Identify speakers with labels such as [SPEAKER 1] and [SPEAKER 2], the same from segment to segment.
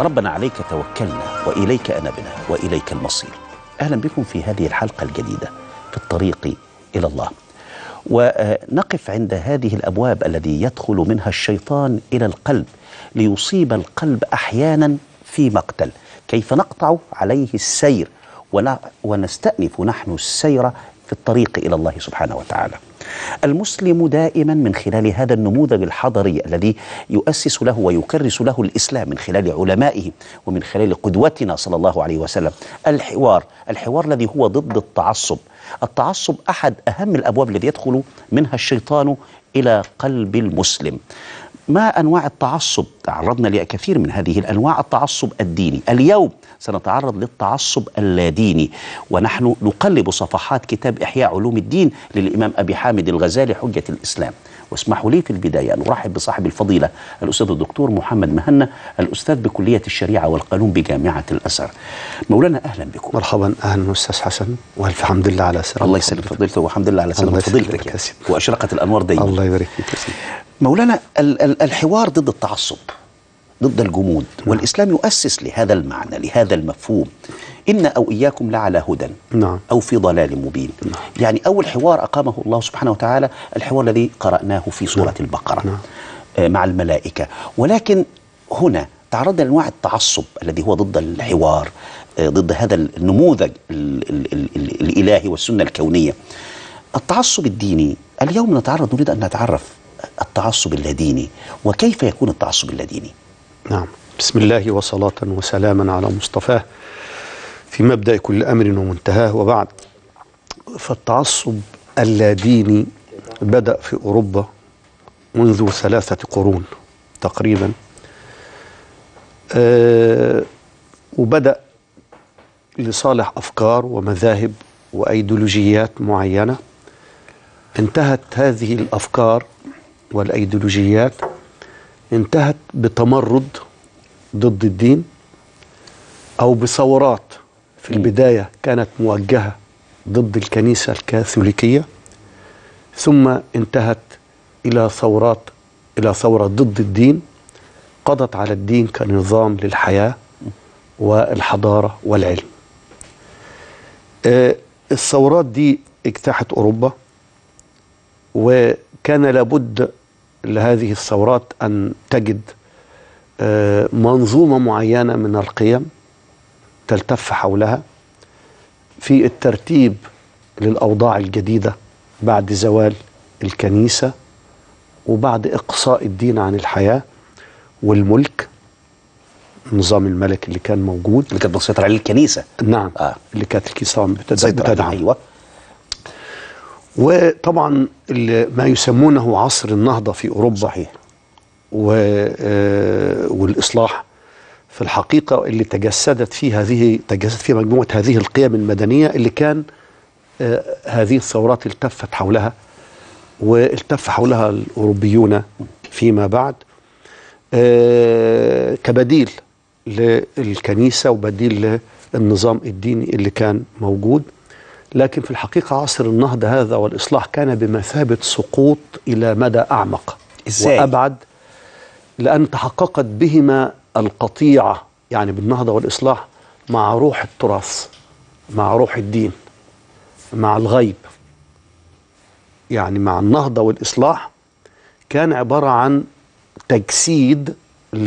[SPEAKER 1] ربنا عليك توكلنا واليك انبنا واليك المصير. اهلا بكم في هذه الحلقه الجديده في الطريق الى الله. ونقف عند هذه الابواب الذي يدخل منها الشيطان الى القلب ليصيب القلب احيانا في مقتل، كيف نقطع عليه السير ونستأنف نحن السير في الطريق الى الله سبحانه وتعالى. المسلم دائما من خلال هذا النموذج الحضري الذي يؤسس له ويكرس له الاسلام من خلال علمائه ومن خلال قدوتنا صلى الله عليه وسلم الحوار، الحوار الذي هو ضد التعصب. التعصب احد اهم الابواب الذي يدخل منها الشيطان الى قلب المسلم. ما انواع التعصب؟ تعرضنا لكثير من هذه الانواع التعصب الديني، اليوم سنتعرض للتعصب اللاديني ونحن نقلب صفحات كتاب احياء علوم الدين للامام ابي حامد الغزالي حجه الاسلام. واسمحوا لي في البدايه ان ارحب بصاحب الفضيله الاستاذ الدكتور محمد مهنا الاستاذ بكليه الشريعه والقانون بجامعه الازهر. مولانا اهلا بكم.
[SPEAKER 2] مرحبا اهلا استاذ حسن والف حمد لله على سلامتك
[SPEAKER 1] الله يسلم فضيلته والحمد لله على سلامه فضيلتك يعني. واشرقت الانوار دايما.
[SPEAKER 2] الله يبارك فيك
[SPEAKER 1] مولانا ال ال الحوار ضد التعصب ضد الجمود نعم. والإسلام يؤسس لهذا المعنى لهذا المفهوم إن أو إياكم لعلى هدى
[SPEAKER 2] نعم.
[SPEAKER 1] أو في ضلال مبين
[SPEAKER 2] نعم.
[SPEAKER 1] يعني أول حوار أقامه الله سبحانه وتعالى الحوار الذي قرأناه في سورة
[SPEAKER 2] نعم.
[SPEAKER 1] البقرة
[SPEAKER 2] نعم.
[SPEAKER 1] آه مع الملائكة ولكن هنا تعرضنا لأنواع التعصب الذي هو ضد الحوار آه ضد هذا النموذج ال ال ال ال الإلهي والسنة الكونية التعصب الديني اليوم نتعرض نريد أن نتعرف التعصب اللاديني وكيف يكون التعصب اللاديني
[SPEAKER 2] نعم بسم الله وصلاة وسلاما على مصطفاه في مبدأ كل أمر ومنتهاه وبعد فالتعصب اللاديني بدأ في أوروبا منذ ثلاثة قرون تقريبا أه وبدأ لصالح أفكار ومذاهب وأيديولوجيات معينة انتهت هذه الأفكار والايديولوجيات انتهت بتمرد ضد الدين او بثورات في البدايه كانت موجهه ضد الكنيسه الكاثوليكيه ثم انتهت الى ثورات الى ثوره ضد الدين قضت على الدين كنظام للحياه والحضاره والعلم. آه الثورات دي اجتاحت اوروبا وكان لابد لهذه الثورات أن تجد منظومة معينة من القيم تلتف حولها في الترتيب للأوضاع الجديدة بعد زوال الكنيسة وبعد إقصاء الدين عن الحياة والملك النظام الملكي اللي كان موجود
[SPEAKER 1] اللي كانت مسيطر عليه الكنيسة
[SPEAKER 2] نعم
[SPEAKER 1] آه.
[SPEAKER 2] اللي كانت الكنيسة
[SPEAKER 1] بتدعم أيوة
[SPEAKER 2] وطبعا ما يسمونه عصر النهضة في أوروبا
[SPEAKER 1] صحيح
[SPEAKER 2] و والإصلاح في الحقيقة اللي تجسدت فيه هذه تجسدت فيه مجموعة هذه القيم المدنية اللي كان هذه الثورات التفت حولها والتف حولها الأوروبيون فيما بعد كبديل للكنيسة وبديل للنظام الديني اللي كان موجود لكن في الحقيقة عصر النهضة هذا والإصلاح كان بمثابة سقوط إلى مدى أعمق
[SPEAKER 1] إزاي؟
[SPEAKER 2] وأبعد لأن تحققت بهما القطيعة يعني بالنهضة والإصلاح مع روح التراث مع روح الدين مع الغيب يعني مع النهضة والإصلاح كان عبارة عن تجسيد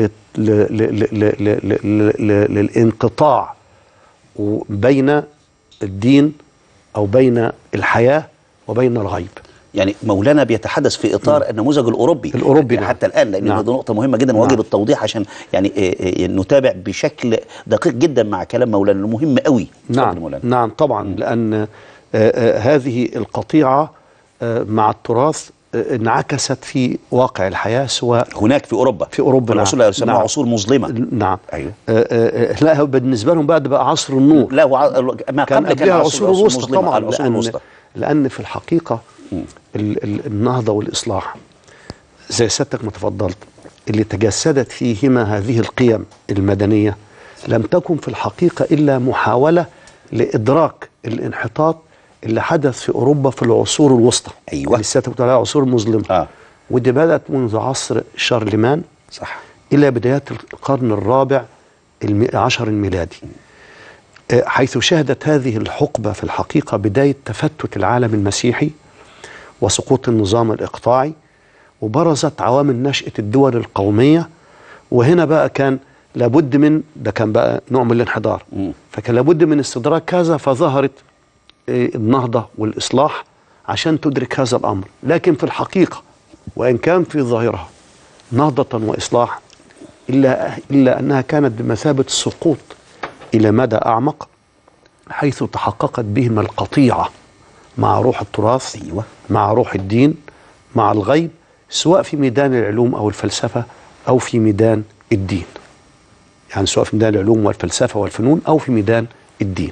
[SPEAKER 2] للانقطاع بين الدين أو بين الحياة وبين الغيب
[SPEAKER 1] يعني مولانا بيتحدث في اطار النموذج الاوروبي
[SPEAKER 2] الأوروبي
[SPEAKER 1] يعني
[SPEAKER 2] نعم.
[SPEAKER 1] حتى الان لان
[SPEAKER 2] نعم.
[SPEAKER 1] دي نقطه مهمه جدا وواجب التوضيح عشان يعني إيه إيه نتابع بشكل دقيق جدا مع كلام مولانا لانه مهم قوي اتفضل
[SPEAKER 2] نعم
[SPEAKER 1] مولانا
[SPEAKER 2] نعم طبعا لأن آه، آه، هذه القطيعة آه، مع التراث آه، انعكست في واقع الحياة سواء
[SPEAKER 1] هناك في اوروبا
[SPEAKER 2] في أوروبا،
[SPEAKER 1] العصور
[SPEAKER 2] نعم.
[SPEAKER 1] اللي يسموها
[SPEAKER 2] نعم.
[SPEAKER 1] عصور مظلمه
[SPEAKER 2] نعم
[SPEAKER 1] ايوه
[SPEAKER 2] آه، آه، لا هو بالنسبة لهم بعد بقى عصر النور
[SPEAKER 1] لا وع... ما
[SPEAKER 2] كان
[SPEAKER 1] قبل كان
[SPEAKER 2] قبلها
[SPEAKER 1] عصور
[SPEAKER 2] العصور الوسطى
[SPEAKER 1] مظلمة،
[SPEAKER 2] طبعا
[SPEAKER 1] العصور
[SPEAKER 2] لأن,
[SPEAKER 1] الوسطى
[SPEAKER 2] لأن في الحقيقة ال- ال- النهضة والإصلاح زي سيادتك ما تفضلت اللي تجسدت فيهما هذه القيم المدنية لم تكن في الحقيقة إلا محاولة لإدراك الانحطاط اللي حدث في أوروبا في العصور الوسطى
[SPEAKER 1] أيوة.
[SPEAKER 2] اللي سيادتك بتقول عليها عصور مظلمة
[SPEAKER 1] اه
[SPEAKER 2] ودي بدأت منذ عصر شارلمان
[SPEAKER 1] صح
[SPEAKER 2] إلى بدايات القرن الرابع المئة عشر الميلادي آه، حيث شهدت هذه الحقبة في الحقيقة بداية تفتت العالم المسيحي وسقوط النظام الإقطاعي وبرزت عوامل نشأة الدول القومية وهنا بقى كان لابد من ده كان بقى نوع من الانحدار
[SPEAKER 1] مم.
[SPEAKER 2] فكان لابد من استدراك هذا فظهرت آه، النهضة والإصلاح عشان تدرك هذا الأمر لكن في الحقيقة وإن كان في ظاهرها نهضة وإصلاح إلا, إلا أنها كانت بمثابة السقوط إلى مدى أعمق حيث تحققت بهم القطيعة مع روح التراث
[SPEAKER 1] أيوة.
[SPEAKER 2] مع روح الدين مع الغيب سواء في ميدان العلوم أو الفلسفة أو في ميدان الدين يعني سواء في ميدان العلوم والفلسفة والفنون أو في ميدان الدين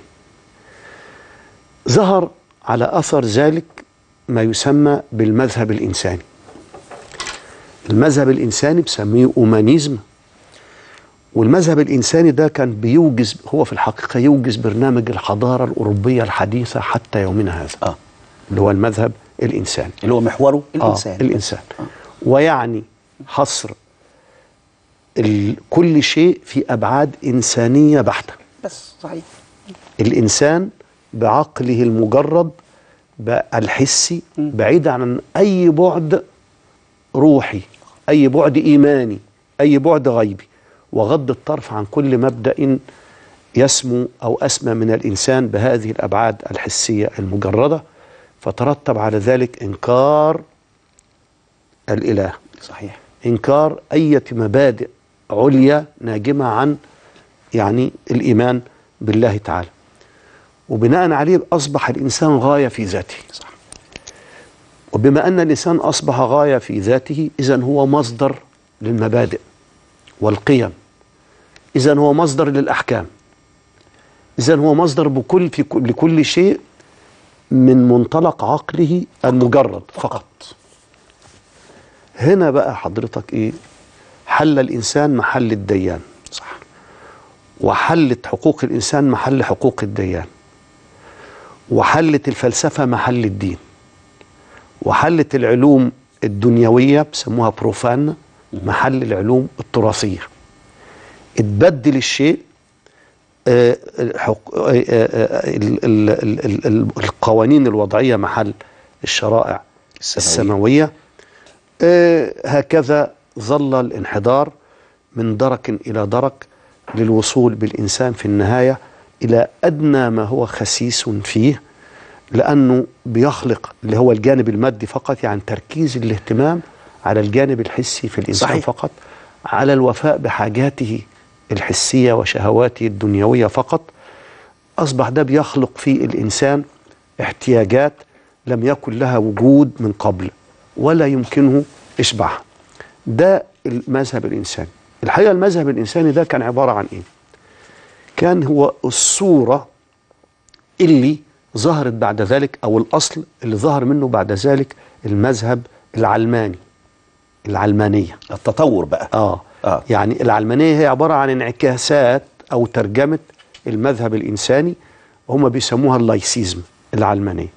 [SPEAKER 2] ظهر على أثر ذلك ما يسمى بالمذهب الإنساني المذهب الإنساني بسميه أومانيزم والمذهب الإنساني ده كان بيوجز هو في الحقيقة يوجز برنامج الحضارة الأوروبية الحديثة حتى يومنا هذا
[SPEAKER 1] اه
[SPEAKER 2] اللي هو المذهب الإنساني
[SPEAKER 1] اللي هو محوره الانسان
[SPEAKER 2] آه الإنسان ويعني حصر ال- كل شيء في أبعاد إنسانية بحتة
[SPEAKER 1] بس صحيح
[SPEAKER 2] الإنسان بعقله المجرد ب- الحسي بعيد عن أي بعد روحي أي بعد إيماني أي بعد غيبي وغض الطرف عن كل مبدأ يسمو أو أسمى من الإنسان بهذه الأبعاد الحسية المجردة فترتب على ذلك إنكار الإله
[SPEAKER 1] صحيح
[SPEAKER 2] إنكار أي مبادئ عليا ناجمة عن يعني الإيمان بالله تعالى وبناء عليه أصبح الإنسان غاية في ذاته
[SPEAKER 1] صح
[SPEAKER 2] وبما أن الإنسان أصبح غاية في ذاته إذا هو مصدر للمبادئ والقيم إذا هو مصدر للأحكام إذا هو مصدر بكل في كل- لكل شيء من منطلق عقله المجرد فقط هنا بقى حضرتك إيه حل الإنسان محل الديان
[SPEAKER 1] صح
[SPEAKER 2] وحلت حقوق الإنسان محل حقوق الديان وحلت الفلسفة محل الدين وحلت العلوم الدنيوية بسموها بروفان محل العلوم التراثية اتبدل الشيء آه، الحق- آه، آه، ال- ال- ال- ال- ال- القوانين الوضعية محل الشرائع
[SPEAKER 1] السماوية.
[SPEAKER 2] السماوية آه، هكذا ظل الانحدار من درك إلى درك للوصول بالإنسان في النهاية إلى أدنى ما هو خسيس فيه لأنه بيخلق اللي هو الجانب المادي فقط يعني تركيز الاهتمام على الجانب الحسي في الإنسان
[SPEAKER 1] صحيح.
[SPEAKER 2] فقط على الوفاء بحاجاته الحسية وشهواته الدنيوية فقط أصبح ده بيخلق في الإنسان احتياجات لم يكن لها وجود من قبل ولا يمكنه إشباعها ده المذهب الإنساني الحقيقة المذهب الإنساني ده كان عبارة عن إيه كان هو الصورة اللي ظهرت بعد ذلك أو الأصل اللي ظهر منه بعد ذلك المذهب العلماني العلمانية
[SPEAKER 1] التطور بقى
[SPEAKER 2] آه.
[SPEAKER 1] آه.
[SPEAKER 2] يعني العلمانية هي عبارة عن انعكاسات أو ترجمة المذهب الإنساني هم بيسموها اللايسيزم العلمانية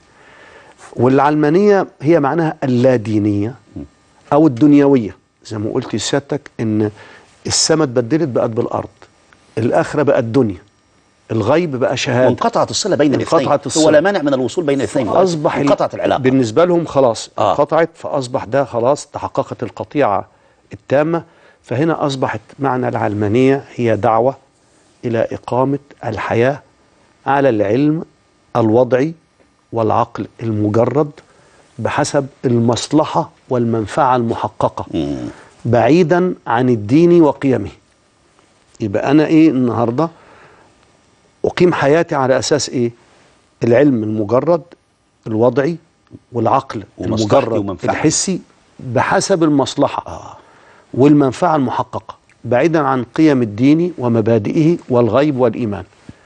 [SPEAKER 2] والعلمانية هي معناها اللادينية أو الدنيوية زي ما قلت لسيادتك إن السماء اتبدلت بقت بالأرض الآخرة بقت دنيا الغيب بقى شهادة
[SPEAKER 1] وانقطعت الصله بين الاثنين
[SPEAKER 2] انقطعت الصلة.
[SPEAKER 1] هو لا مانع من الوصول بين الاثنين
[SPEAKER 2] اصبح ال-
[SPEAKER 1] انقطعت العلاقه
[SPEAKER 2] بالنسبه لهم خلاص
[SPEAKER 1] آه.
[SPEAKER 2] انقطعت فاصبح ده خلاص تحققت القطيعه التامه فهنا اصبحت معنى العلمانيه هي دعوه الى اقامه الحياه على العلم الوضعي والعقل المجرد بحسب المصلحه والمنفعه المحققه
[SPEAKER 1] مم.
[SPEAKER 2] بعيدا عن الدين وقيمه يبقى انا ايه النهارده اقيم حياتي على اساس ايه العلم المجرد الوضعي والعقل
[SPEAKER 1] ومصلحتي
[SPEAKER 2] المجرد
[SPEAKER 1] ومنفعتي.
[SPEAKER 2] الحسي بحسب المصلحه
[SPEAKER 1] آه.
[SPEAKER 2] والمنفعه المحققه بعيدا عن قيم الدين ومبادئه والغيب والايمان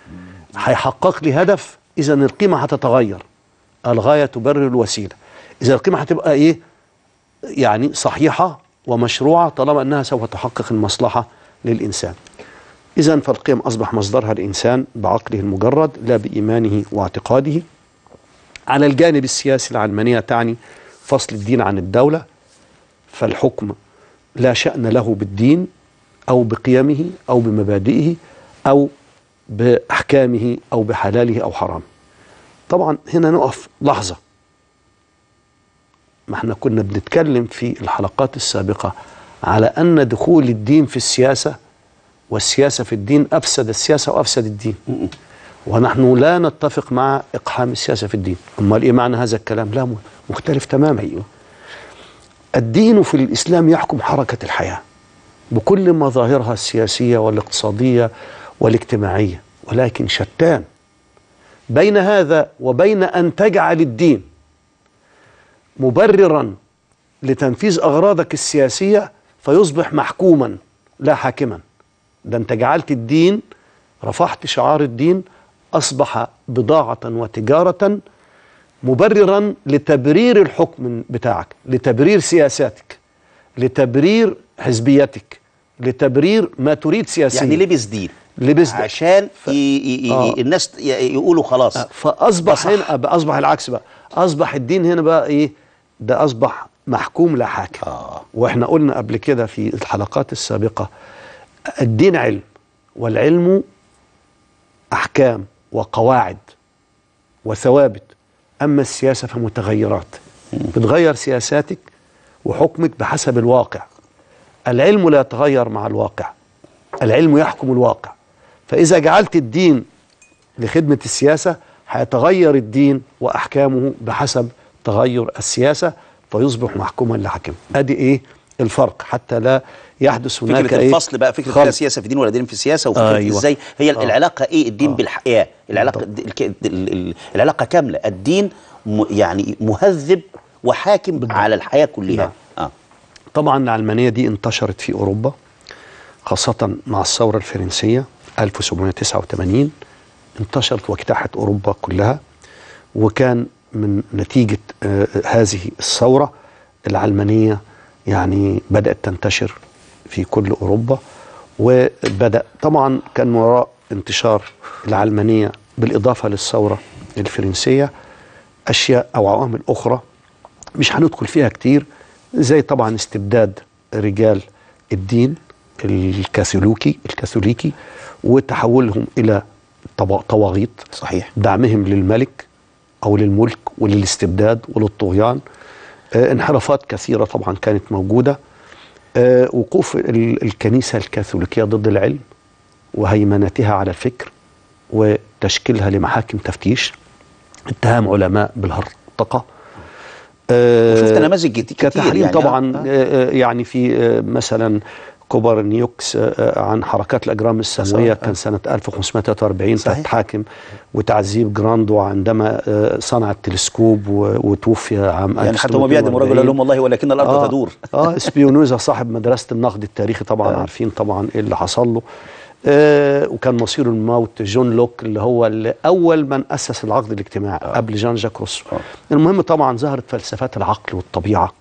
[SPEAKER 2] هيحقق لي هدف اذا القيمه هتتغير الغايه تبرر الوسيله اذا القيمه هتبقى ايه يعني صحيحه ومشروعه طالما انها سوف تحقق المصلحه للانسان اذا فالقيم اصبح مصدرها الانسان بعقله المجرد لا بايمانه واعتقاده على الجانب السياسي العلمانيه تعني فصل الدين عن الدوله فالحكم لا شأن له بالدين أو بقيمه أو بمبادئه أو بأحكامه أو بحلاله أو حرامه طبعا هنا نقف لحظة ما احنا كنا بنتكلم في الحلقات السابقة على أن دخول الدين في السياسة والسياسة في الدين أفسد السياسة وأفسد الدين ونحن لا نتفق مع إقحام السياسة في الدين أمال إيه معنى هذا الكلام لا م- مختلف تماما أيوه. الدين في الإسلام يحكم حركة الحياة بكل مظاهرها السياسية والاقتصادية والاجتماعية ولكن شتان بين هذا وبين أن تجعل الدين مبررا لتنفيذ أغراضك السياسية فيصبح محكوما لا حاكما ده أنت جعلت الدين رفعت شعار الدين أصبح بضاعة وتجارة مبررا لتبرير الحكم بتاعك لتبرير سياساتك لتبرير حزبيتك لتبرير ما تريد سياسيا
[SPEAKER 1] يعني لبس دين
[SPEAKER 2] لبس دين.
[SPEAKER 1] عشان ي... ي... ي...
[SPEAKER 2] آه.
[SPEAKER 1] الناس ي... يقولوا خلاص
[SPEAKER 2] فاصبح
[SPEAKER 1] صح.
[SPEAKER 2] هنا بقى اصبح العكس بقى اصبح الدين هنا بقى ايه ده اصبح محكوم لا حاكم
[SPEAKER 1] آه.
[SPEAKER 2] واحنا قلنا قبل كده في الحلقات السابقه الدين علم والعلم احكام وقواعد وثوابت اما السياسه فمتغيرات بتغير سياساتك وحكمك بحسب الواقع العلم لا يتغير مع الواقع العلم يحكم الواقع فاذا جعلت الدين لخدمة السياسة هيتغير الدين وأحكامه بحسب تغير السياسة فيصبح محكوما لحاكم أدي إيه الفرق حتى لا يحدث هناك
[SPEAKER 1] فكره
[SPEAKER 2] إيه
[SPEAKER 1] الفصل بقى فكره
[SPEAKER 2] خلط.
[SPEAKER 1] لا سياسه في دين ولا دين في السياسه وفكره
[SPEAKER 2] أيوة.
[SPEAKER 1] أيوة. ازاي هي
[SPEAKER 2] آه.
[SPEAKER 1] العلاقه ايه الدين
[SPEAKER 2] آه.
[SPEAKER 1] بالحياه العلاقه الك- ال- ال- العلاقه كامله الدين م يعني مهذب وحاكم على الحياه كلها
[SPEAKER 2] نعم.
[SPEAKER 1] اه
[SPEAKER 2] طبعا العلمانية دي انتشرت في أوروبا خاصة مع الثورة الفرنسية 1789 انتشرت واجتاحت أوروبا كلها وكان من نتيجة آه، هذه الثورة العلمانية يعني بدأت تنتشر في كل أوروبا وبدأ طبعا كان وراء انتشار العلمانية بالإضافة للثورة الفرنسية أشياء أو عوامل أخرى مش هندخل فيها كتير زي طبعا استبداد رجال الدين الكاثوليكي الكاثوليكي وتحولهم الى طوا- طواغيت
[SPEAKER 1] صحيح
[SPEAKER 2] دعمهم للملك او للملك وللاستبداد وللطغيان آه انحرافات كثيره طبعا كانت موجوده آه وقوف ال- الكنيسه الكاثوليكيه ضد العلم وهيمنتها على الفكر وتشكيلها لمحاكم تفتيش اتهام علماء بالهرطقه آه،
[SPEAKER 1] وشفت نماذج كت- كتير
[SPEAKER 2] كتحريم
[SPEAKER 1] يعني،
[SPEAKER 2] طبعا
[SPEAKER 1] آه.
[SPEAKER 2] آه، يعني في آه، مثلا كوبرنيوكس آه، آه، عن حركات الاجرام السماويه
[SPEAKER 1] صح.
[SPEAKER 2] كان سنه 1543
[SPEAKER 1] صحيح.
[SPEAKER 2] تتحاكم وتعذيب جراندو عندما آه، صنع التلسكوب و- وتوفي عام
[SPEAKER 1] يعني حتى هم بيعدموا رجل قال لهم والله ولكن الارض
[SPEAKER 2] آه
[SPEAKER 1] تدور
[SPEAKER 2] اه سبيونوزا صاحب مدرسه النقد التاريخي طبعا
[SPEAKER 1] آه.
[SPEAKER 2] عارفين طبعا ايه اللي حصل له آه وكان مصير الموت جون لوك اللي هو اللي اول من اسس العقد الاجتماعي آه. قبل جان جاك روسو
[SPEAKER 1] آه.
[SPEAKER 2] المهم طبعا ظهرت فلسفات العقل والطبيعه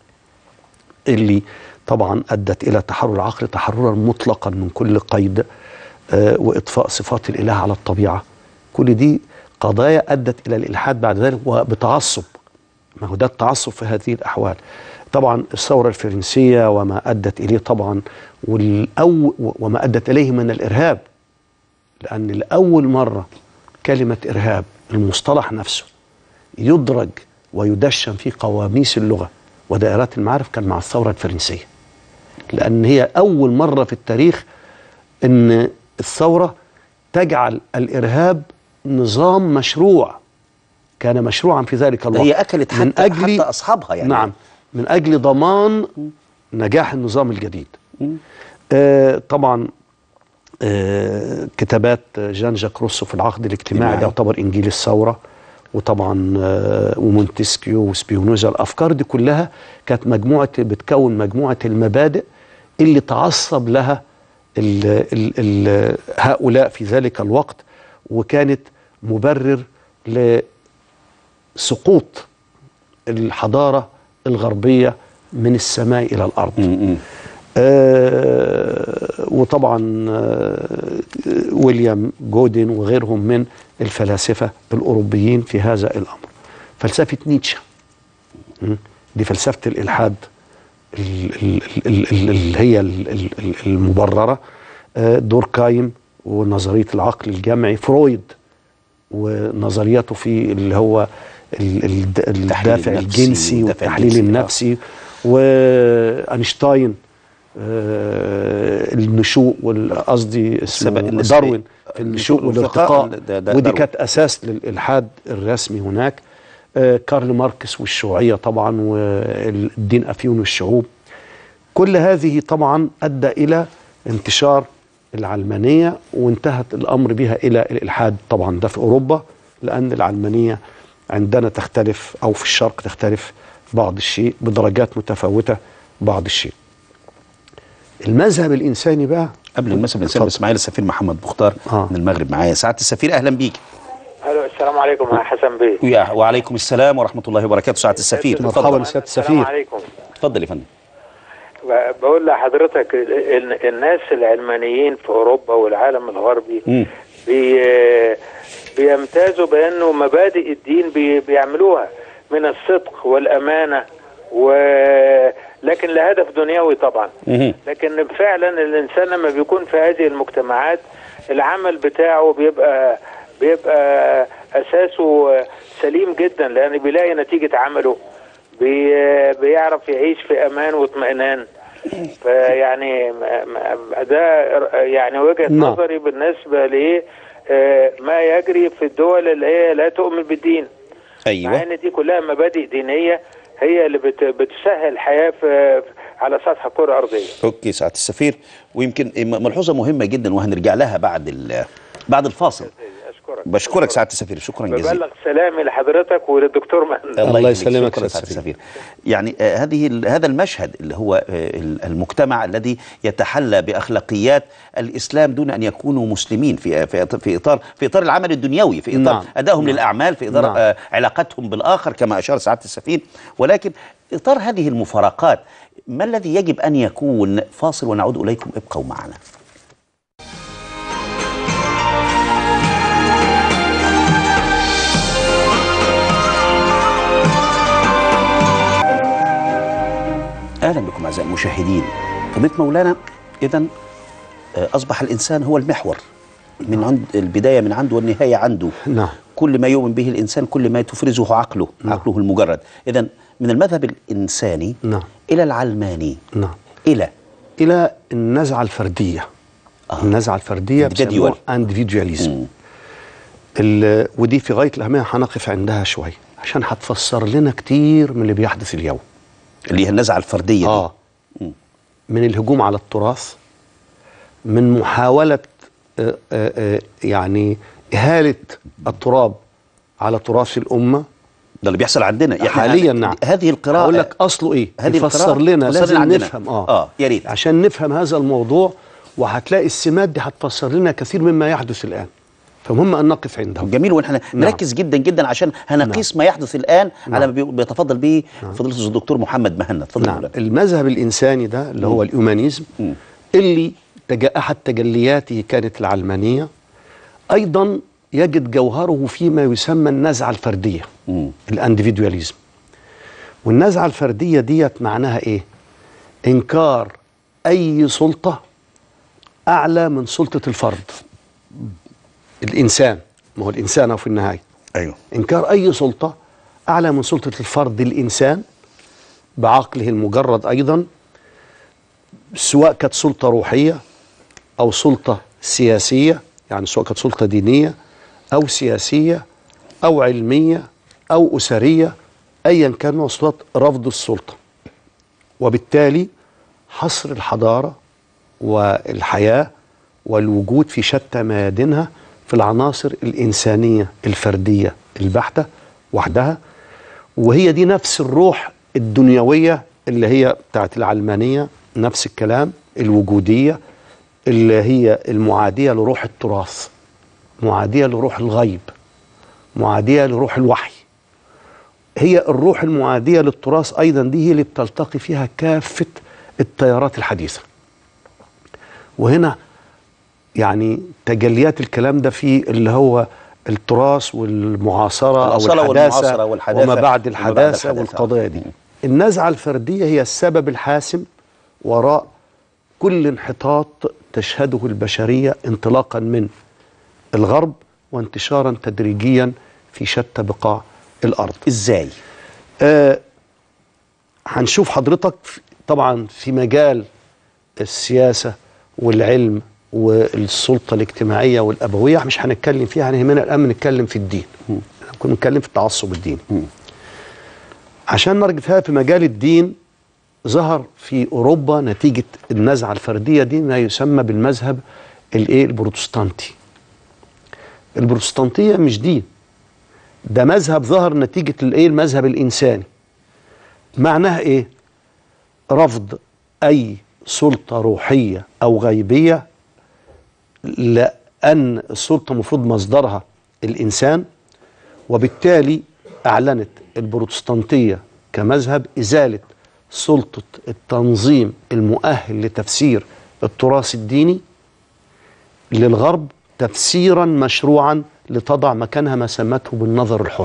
[SPEAKER 2] اللي طبعا ادت الى تحرر العقل تحررا مطلقا من كل قيد آه واطفاء صفات الاله على الطبيعه كل دي قضايا ادت الى الالحاد بعد ذلك وبتعصب ما هو ده التعصب في هذه الاحوال طبعا الثوره الفرنسيه وما ادت اليه طبعا والأو وما ادت اليه من الارهاب لان لاول مره كلمه ارهاب المصطلح نفسه يدرج ويدشن في قواميس اللغه ودائرات المعارف كان مع الثوره الفرنسيه لان هي اول مره في التاريخ ان الثوره تجعل الارهاب نظام مشروع كان مشروعا في ذلك الوقت
[SPEAKER 1] هي اكلت حتى,
[SPEAKER 2] من أجل
[SPEAKER 1] حتى اصحابها يعني
[SPEAKER 2] نعم من أجل ضمان نجاح النظام الجديد آه طبعا آه كتابات جان جاك روسو في العقد الاجتماعي
[SPEAKER 1] اجتماعي.
[SPEAKER 2] ده يعتبر إنجيل الثورة وطبعا آه ومونتسكيو وسبيونوزا الأفكار دي كلها كانت مجموعة بتكون مجموعة المبادئ اللي تعصب لها ال ال ال هؤلاء في ذلك الوقت وكانت مبرر لسقوط الحضارة الغربية من السماء إلى الأرض
[SPEAKER 1] م- م.
[SPEAKER 2] آه وطبعا آه ويليام جودن وغيرهم من الفلاسفة الأوروبيين في هذا الأمر فلسفة نيتشه م? دي فلسفة الإلحاد ال- ال- ال- ال- اللي هي ال- ال- ال- المبررة آه دوركايم ونظريه العقل الجمعي فرويد ونظرياته في اللي هو ال- ال- الدافع
[SPEAKER 1] النفسي
[SPEAKER 2] الجنسي
[SPEAKER 1] والدافع
[SPEAKER 2] والتحليل
[SPEAKER 1] الجنسي، آه.
[SPEAKER 2] النفسي واينشتاين آه، النشوء وال- قصدي اسمه
[SPEAKER 1] السبق النسبي.
[SPEAKER 2] داروين في النشوء
[SPEAKER 1] والارتقاء،
[SPEAKER 2] والارتقاء
[SPEAKER 1] ده- ده
[SPEAKER 2] ودي
[SPEAKER 1] داروين.
[SPEAKER 2] كانت اساس للالحاد الرسمي هناك آه، كارل ماركس والشيوعيه طبعا والدين افيون والشعوب كل هذه طبعا ادى الى انتشار العلمانيه وانتهت الامر بها الى الالحاد طبعا ده في اوروبا لان العلمانيه عندنا تختلف او في الشرق تختلف بعض الشيء بدرجات متفاوته بعض الشيء. المذهب الانساني بقى
[SPEAKER 1] قبل المسا الانسان
[SPEAKER 2] اتفضل.
[SPEAKER 1] اسماعيل السفير محمد مختار
[SPEAKER 2] آه.
[SPEAKER 1] من المغرب معايا سعاده السفير اهلا بيك
[SPEAKER 3] الو السلام عليكم يا حسن بيه
[SPEAKER 1] ويا- وعليكم السلام ورحمه الله وبركاته سعاده السفير
[SPEAKER 2] مرحبا
[SPEAKER 1] اتفضل
[SPEAKER 2] سياده
[SPEAKER 3] السلام
[SPEAKER 2] السفير
[SPEAKER 3] عليكم
[SPEAKER 1] اتفضل يا فندم
[SPEAKER 3] ب- بقول لحضرتك ال- ال- الناس العلمانيين في اوروبا والعالم الغربي
[SPEAKER 1] مم.
[SPEAKER 3] بي بيمتازوا بانه مبادئ الدين بي بيعملوها من الصدق والامانه و لكن لهدف دنيوي طبعا
[SPEAKER 1] مهم.
[SPEAKER 3] لكن فعلا الانسان لما بيكون في هذه المجتمعات العمل بتاعه بيبقى بيبقى اساسه سليم جدا لان بيلاقي نتيجه عمله بي بيعرف يعيش في امان واطمئنان فيعني م- م- ده يعني وجهه
[SPEAKER 2] نعم.
[SPEAKER 3] نظري بالنسبه ل آه، ما يجري في الدول اللي هي لا تؤمن بالدين مع
[SPEAKER 1] ايوه
[SPEAKER 3] ان دي كلها مبادئ دينيه هي اللي بت- بتسهل الحياه في على سطح الكره الارضيه
[SPEAKER 1] اوكي سعاده السفير ويمكن م- ملحوظه مهمه جدا وهنرجع لها بعد ال- بعد الفاصل
[SPEAKER 3] اشكرك
[SPEAKER 1] بشكرك سعاده السفير شكرا جزيلا
[SPEAKER 3] ببلغ سلامي لحضرتك وللدكتور مهند
[SPEAKER 2] الله
[SPEAKER 1] يخليك.
[SPEAKER 2] يسلمك
[SPEAKER 1] شكرا
[SPEAKER 2] يا
[SPEAKER 1] سعاده
[SPEAKER 2] سفير.
[SPEAKER 1] السفير يعني آه، هذه ال- هذا المشهد اللي هو آه، ال- المجتمع الذي يتحلى باخلاقيات الاسلام دون ان يكونوا مسلمين في في إط- في اطار في اطار العمل الدنيوي في اطار
[SPEAKER 2] نعم.
[SPEAKER 1] ادائهم
[SPEAKER 2] نعم.
[SPEAKER 1] للاعمال في اطار
[SPEAKER 2] نعم.
[SPEAKER 1] آه، علاقتهم بالاخر كما اشار سعاده السفير ولكن اطار هذه المفارقات ما الذي يجب ان يكون فاصل ونعود اليكم ابقوا معنا اهلا بكم اعزائي المشاهدين فضيله مولانا اذا اصبح الانسان هو المحور من عند البدايه من عنده والنهايه عنده
[SPEAKER 2] نعم.
[SPEAKER 1] كل ما يؤمن به الانسان كل ما تفرزه عقله
[SPEAKER 2] نعم.
[SPEAKER 1] عقله المجرد اذا من المذهب الانساني
[SPEAKER 2] نعم.
[SPEAKER 1] الى العلماني
[SPEAKER 2] نعم
[SPEAKER 1] الى
[SPEAKER 2] الى النزعه الفرديه
[SPEAKER 1] آه.
[SPEAKER 2] النزعه الفرديه
[SPEAKER 1] Individual.
[SPEAKER 2] اندفيدواليزم ال- ودي في غايه الاهميه هنقف عندها شويه عشان هتفسر لنا كتير من اللي بيحدث اليوم
[SPEAKER 1] اللي هي النزعه الفرديه
[SPEAKER 2] اه
[SPEAKER 1] مم.
[SPEAKER 2] من الهجوم على التراث من محاوله آه، آه، آه، يعني اهاله التراب على تراث الامه
[SPEAKER 1] ده اللي بيحصل عندنا يعني
[SPEAKER 2] حاليا نعم
[SPEAKER 1] هذه القراءه
[SPEAKER 2] اقول لك اصله ايه
[SPEAKER 1] هذه
[SPEAKER 2] يفسر
[SPEAKER 1] القراءة
[SPEAKER 2] لنا
[SPEAKER 1] تفسر
[SPEAKER 2] لازم
[SPEAKER 1] عندنا.
[SPEAKER 2] نفهم اه
[SPEAKER 1] اه يا ريت
[SPEAKER 2] عشان نفهم هذا الموضوع وهتلاقي السمات دي هتفسر لنا كثير مما يحدث الان فمهم ان نقف عنده
[SPEAKER 1] جميل واحنا
[SPEAKER 2] نعم.
[SPEAKER 1] نركز جدا جدا عشان هنقيس ما يحدث الان على ما بي- بيتفضل به فضيله الدكتور محمد مهنا اتفضل
[SPEAKER 2] نعم
[SPEAKER 1] مولانا.
[SPEAKER 2] المذهب الانساني ده اللي هو الهيومانيزم
[SPEAKER 1] مم.
[SPEAKER 2] اللي تج- احد تجلياته كانت العلمانيه ايضا يجد جوهره فيما يسمى النزعه الفرديه
[SPEAKER 1] مم.
[SPEAKER 2] الاندفيدواليزم والنزعه الفرديه ديت معناها ايه انكار اي سلطه اعلى من سلطه الفرد الانسان ما هو الانسان هو في النهايه
[SPEAKER 1] ايوه
[SPEAKER 2] انكار اي سلطه اعلى من سلطه الفرد الانسان بعقله المجرد ايضا سواء كانت سلطه روحيه او سلطه سياسيه يعني سواء كانت سلطه دينيه او سياسيه او علميه او اسريه ايا كان نوع السلطات رفض السلطه وبالتالي حصر الحضاره والحياه والوجود في شتى ميادينها في العناصر الانسانيه الفرديه البحته وحدها وهي دي نفس الروح الدنيويه اللي هي بتاعت العلمانيه نفس الكلام الوجوديه اللي هي المعاديه لروح التراث معاديه لروح الغيب معاديه لروح الوحي هي الروح المعاديه للتراث ايضا دي هي اللي بتلتقي فيها كافه التيارات الحديثه وهنا يعني تجليات الكلام ده في اللي هو التراث والمعاصرة أو
[SPEAKER 1] الأصالة
[SPEAKER 2] الحداثة,
[SPEAKER 1] والمعاصرة والحداثة
[SPEAKER 2] وما بعد
[SPEAKER 1] وما بعد
[SPEAKER 2] الحداثة
[SPEAKER 1] الحداثة.
[SPEAKER 2] والقضايا دي النزعة الفردية هي السبب الحاسم وراء كل انحطاط تشهده البشرية انطلاقا من الغرب وانتشارا تدريجيا في شتى بقاع الأرض
[SPEAKER 1] ازاي
[SPEAKER 2] آه، هنشوف حضرتك في- طبعا في مجال السياسة والعلم والسلطة الاجتماعية والأبوية مش هنتكلم فيها هنهمنا الآن نتكلم في الدين كنا نتكلم في التعصب الديني عشان نرجع فيها في مجال الدين ظهر في أوروبا نتيجة النزعة الفردية دي ما يسمى بالمذهب الايه البروتستانتي البروتستانتية مش دين ده مذهب ظهر نتيجة الايه المذهب الإنساني معناها ايه رفض أي سلطة روحية أو غيبية لأن السلطة مفروض مصدرها الإنسان وبالتالي أعلنت البروتستانتية كمذهب إزالة سلطة التنظيم المؤهل لتفسير التراث الديني للغرب تفسيرا مشروعا لتضع مكانها ما سمته بالنظر الحر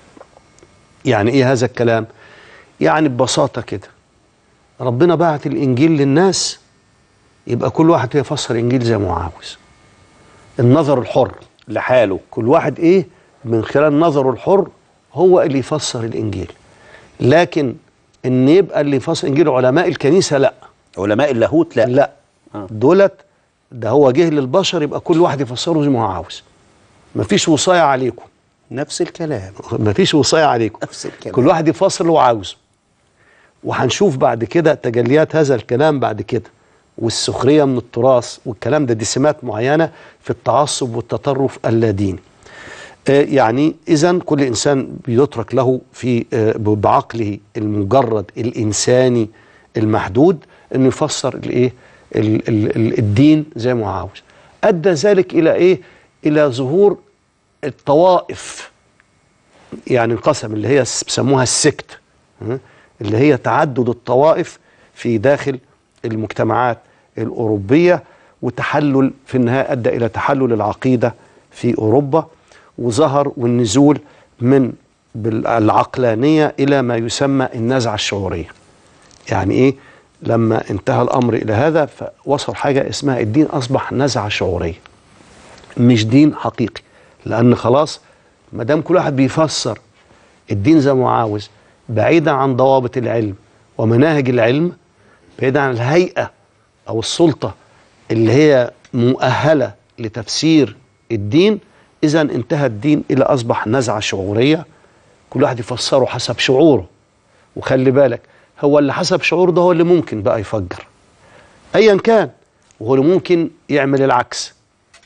[SPEAKER 2] يعني ايه هذا الكلام يعني ببساطة كده ربنا بعت الإنجيل للناس يبقى كل واحد يفسر الإنجيل زي ما هو عاوز النظر الحر
[SPEAKER 1] لحاله
[SPEAKER 2] كل واحد ايه من خلال نظره الحر هو اللي يفسر الانجيل لكن ان يبقى اللي يفسر الانجيل علماء الكنيسه لا
[SPEAKER 1] علماء اللاهوت لا
[SPEAKER 2] لا
[SPEAKER 1] آه.
[SPEAKER 2] دولت ده هو جه للبشر يبقى كل واحد يفسره زي ما هو عاوز مفيش وصايه عليكم
[SPEAKER 1] نفس الكلام
[SPEAKER 2] مفيش وصايه عليكم
[SPEAKER 1] نفس الكلام.
[SPEAKER 2] كل واحد يفسر اللي هو عاوزه وهنشوف بعد كده تجليات هذا الكلام بعد كده والسخريه من التراث والكلام ده دي سمات معينه في التعصب والتطرف اللاديني آه، يعني اذا كل انسان بيترك له في آه، بعقله المجرد الانساني المحدود انه يفسر الايه ال- ال- ال- الدين زي ما هو عاوز ادى ذلك الى ايه الى ظهور الطوائف يعني انقسم اللي هي بيسموها السكت ها؟ اللي هي تعدد الطوائف في داخل المجتمعات الأوروبية وتحلل في النهاية أدى إلى تحلل العقيدة في أوروبا وظهر والنزول من بال- العقلانية إلى ما يسمى النزعة الشعورية يعني إيه لما انتهى الأمر إلى هذا فوصل حاجة اسمها الدين أصبح نزعة شعورية مش دين حقيقي لان خلاص ما دام كل واحد بيفسر الدين زي ما هو عاوز بعيدا عن ضوابط العلم ومناهج العلم بعيدا عن الهيئه او السلطه اللي هي مؤهله لتفسير الدين اذا انتهى الدين الى اصبح نزعه شعوريه كل واحد يفسره حسب شعوره وخلي بالك هو اللي حسب شعوره ده هو اللي ممكن بقى يفجر ايا كان وهو اللي ممكن يعمل العكس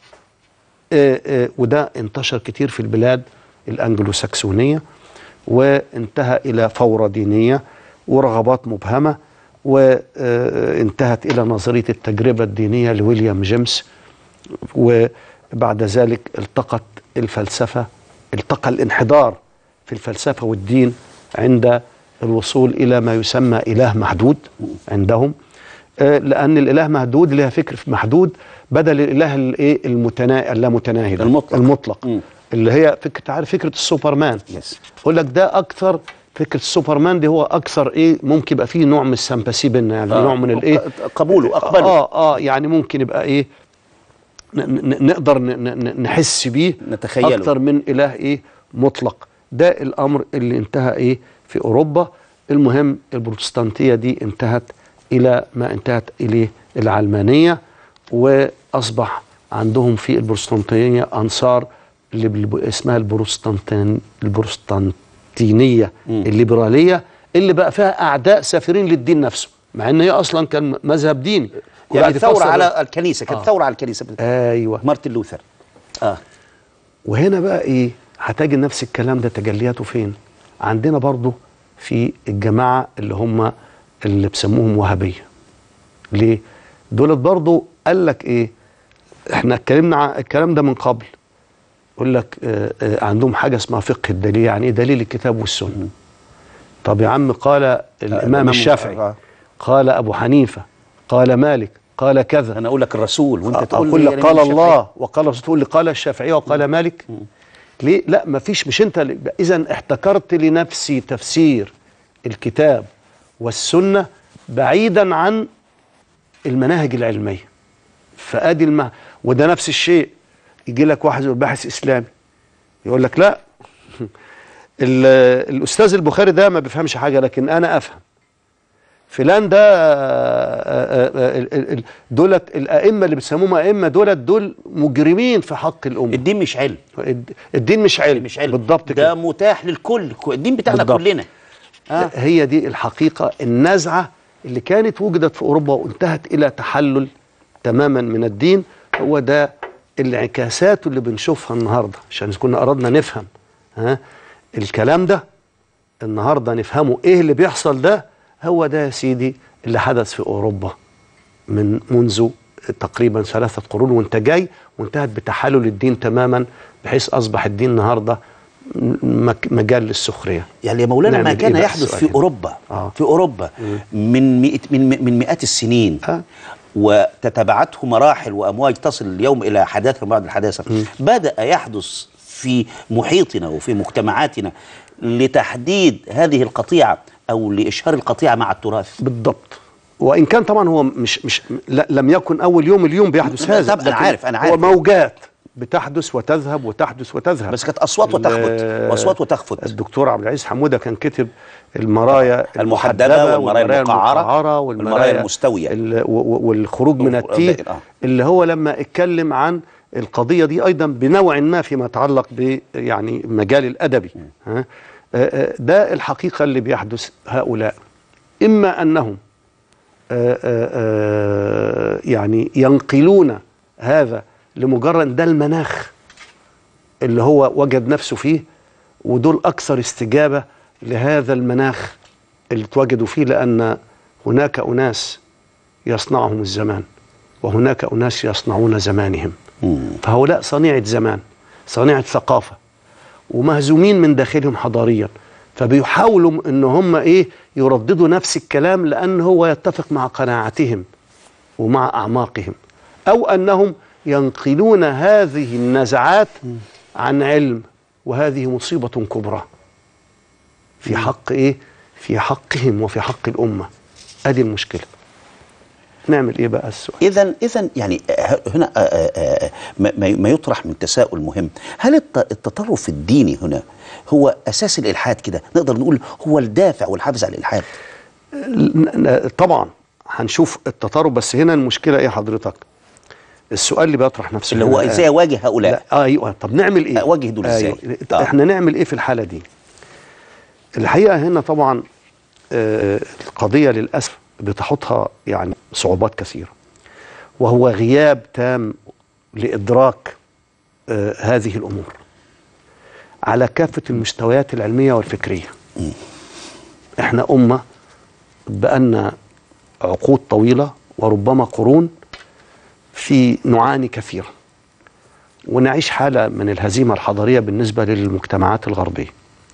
[SPEAKER 2] آه، آه، وده انتشر كتير في البلاد الانجلو ساكسونيه وانتهى الى فوره دينيه ورغبات مبهمه وانتهت الى نظريه التجربه الدينيه لويليام جيمس وبعد ذلك التقت الفلسفه التقى الانحدار في الفلسفه والدين عند الوصول الى ما يسمى اله محدود عندهم آه، لان الاله محدود لها فكر محدود بدل الاله الايه المتنا اللامتناهي ده.
[SPEAKER 1] المطلق.
[SPEAKER 2] المطلق
[SPEAKER 1] مم.
[SPEAKER 2] اللي هي فكره عارف فكره السوبرمان
[SPEAKER 1] يس.
[SPEAKER 2] يقول لك ده اكثر فكره السوبرمان دي هو اكثر ايه ممكن يبقى فيه نوع من السمباسي بينا يعني
[SPEAKER 1] آه.
[SPEAKER 2] نوع من الايه
[SPEAKER 1] ق- قبوله، أقبله.
[SPEAKER 2] اه اه يعني ممكن يبقى ايه ن- ن- نقدر ن- ن- نحس بيه
[SPEAKER 1] نتخيله.
[SPEAKER 2] اكتر من اله ايه مطلق ده الامر اللي انتهى ايه في اوروبا المهم البروتستانتيه دي انتهت الى ما انتهت اليه العلمانيه واصبح عندهم في البروتستانتيه انصار اللي بال- اسمها البروتستانتين البروتستانتينيه
[SPEAKER 1] مم.
[SPEAKER 2] الليبراليه اللي بقى فيها اعداء سافرين للدين نفسه مع ان هي اصلا كان مذهب ديني كل
[SPEAKER 1] يعني
[SPEAKER 2] واحد
[SPEAKER 1] ثورة
[SPEAKER 2] يفسر-
[SPEAKER 1] على الكنيسة كانت
[SPEAKER 2] آه.
[SPEAKER 1] ثورة على الكنيسة
[SPEAKER 2] ايوه
[SPEAKER 1] مارتن لوثر اه
[SPEAKER 2] وهنا بقى ايه هتجد نفس الكلام ده تجلياته فين عندنا برضو في الجماعة اللي هم اللي بسموهم وهابية ليه دولت برضو قال لك ايه احنا اتكلمنا عن الكلام ده من قبل يقول لك آه آه عندهم حاجة اسمها فقه الدليل يعني ايه دليل الكتاب والسنة طب يا عم قال الامام
[SPEAKER 1] الإمام-
[SPEAKER 2] الشافعي
[SPEAKER 1] آه.
[SPEAKER 2] قال ابو حنيفة قال مالك قال كذا
[SPEAKER 1] انا اقول لك الرسول وانت تقول
[SPEAKER 2] اقول
[SPEAKER 1] لي
[SPEAKER 2] لك
[SPEAKER 1] يعني
[SPEAKER 2] قال
[SPEAKER 1] مين الشافعي؟
[SPEAKER 2] الله وقال الرسول تقول لي قال الشافعي وقال مالك ليه لا ما فيش مش انت اذا احتكرت لنفسي تفسير الكتاب والسنه بعيدا عن المناهج العلميه فادي الم... وده نفس الشيء يجي لك واحد يقول باحث اسلامي يقول لك لا ال- الاستاذ البخاري ده ما بيفهمش حاجه لكن انا افهم فلان ده آه، آه، آه، ال- ال- ال- دولت الائمه اللي بيسموهم ائمه دولت دول مجرمين في حق الامه
[SPEAKER 1] الدين مش علم
[SPEAKER 2] الد- الدين مش علم
[SPEAKER 1] مش علم
[SPEAKER 2] بالضبط
[SPEAKER 1] ده
[SPEAKER 2] كده
[SPEAKER 1] متاح للكل الدين بتاعنا
[SPEAKER 2] بالضبط.
[SPEAKER 1] كلنا آه.
[SPEAKER 2] هي دي الحقيقة النزعة اللي كانت وجدت في أوروبا وانتهت إلى تحلل تماما من الدين هو ده الانعكاسات اللي بنشوفها النهاردة عشان كنا أردنا نفهم ها الكلام ده النهاردة نفهمه إيه اللي بيحصل ده هو ده يا سيدي اللي حدث في أوروبا من منذ تقريبا ثلاثة قرون وانت جاي وانتهت بتحلل الدين تماما بحيث أصبح الدين النهاردة مك- مجال للسخرية
[SPEAKER 1] يعني يا مولانا ما
[SPEAKER 2] نعمل
[SPEAKER 1] كان
[SPEAKER 2] إيه بقى
[SPEAKER 1] يحدث
[SPEAKER 2] السؤال
[SPEAKER 1] في
[SPEAKER 2] هنا؟
[SPEAKER 1] اوروبا
[SPEAKER 2] آه.
[SPEAKER 1] في اوروبا من مئة من من مئات السنين
[SPEAKER 2] آه.
[SPEAKER 1] وتتبعته مراحل وامواج تصل اليوم الى حداثه بعد الحداثه بدا يحدث في محيطنا وفي مجتمعاتنا لتحديد هذه القطيعه او لاشهار القطيعه مع التراث
[SPEAKER 2] بالضبط وان كان طبعا هو مش مش لا لم يكن اول يوم اليوم بيحدث
[SPEAKER 1] طبعاً
[SPEAKER 2] هذا
[SPEAKER 1] أنا
[SPEAKER 2] لكن
[SPEAKER 1] عارف- أنا
[SPEAKER 2] هو
[SPEAKER 1] عارف.
[SPEAKER 2] موجات بتحدث وتذهب وتحدث وتذهب
[SPEAKER 1] بس كانت أصوات وتخفت،
[SPEAKER 2] ال-
[SPEAKER 1] وأصوات وتخفت.
[SPEAKER 2] الدكتور عبد العزيز حموده كان كتب المرايا
[SPEAKER 1] المحدبة والمرايا المقعرة
[SPEAKER 2] المقعرة
[SPEAKER 1] والمرايا المستوية.
[SPEAKER 2] ال- و- و- والخروج من
[SPEAKER 1] و-
[SPEAKER 2] التيه
[SPEAKER 1] آه.
[SPEAKER 2] اللي هو لما اتكلم عن القضيه دي ايضا بنوع ما فيما يتعلق ب يعني مجال الادبي ها؟ آه، آه، ده الحقيقه اللي بيحدث هؤلاء اما انهم آه، آه، آه، يعني ينقلون هذا لمجرد ده المناخ اللي هو وجد نفسه فيه ودول أكثر استجابة لهذا المناخ اللي تواجدوا فيه لأن هناك أناس يصنعهم الزمان وهناك أناس يصنعون زمانهم فهؤلاء صنيعة زمان صنيعة ثقافة ومهزومين من داخلهم حضاريا فبيحاولوا ان هم ايه يرددوا نفس الكلام لان هو يتفق مع قناعتهم ومع اعماقهم او انهم ينقلون هذه النزعات عن علم وهذه مصيبه كبرى في حق ايه في حقهم وفي حق الامه ادي المشكله نعمل ايه بقى السؤال
[SPEAKER 1] اذا اذا يعني ه- هنا آه، آه، آه، ما ما- ما يطرح من تساؤل مهم هل الت- التطرف الديني هنا هو اساس الالحاد كده نقدر نقول هو الدافع والحافز على الالحاد
[SPEAKER 2] ن- ن- طبعا هنشوف التطرف بس هنا المشكله ايه حضرتك السؤال اللي بيطرح نفسه
[SPEAKER 1] اللي
[SPEAKER 2] هنا
[SPEAKER 1] هو
[SPEAKER 2] الآن.
[SPEAKER 1] ازاي اواجه هؤلاء
[SPEAKER 2] لا ايوه طب نعمل ايه
[SPEAKER 1] أواجه دول إزاي؟ آه.
[SPEAKER 2] احنا نعمل ايه في الحاله دي الحقيقه هنا طبعا آه القضيه للاسف بتحطها يعني صعوبات كثيره وهو غياب تام لادراك آه هذه الامور على كافه المستويات العلميه والفكريه احنا امه بقالنا عقود طويله وربما قرون في نعاني كثيرا ونعيش حالة من الهزيمة الحضارية بالنسبة للمجتمعات الغربية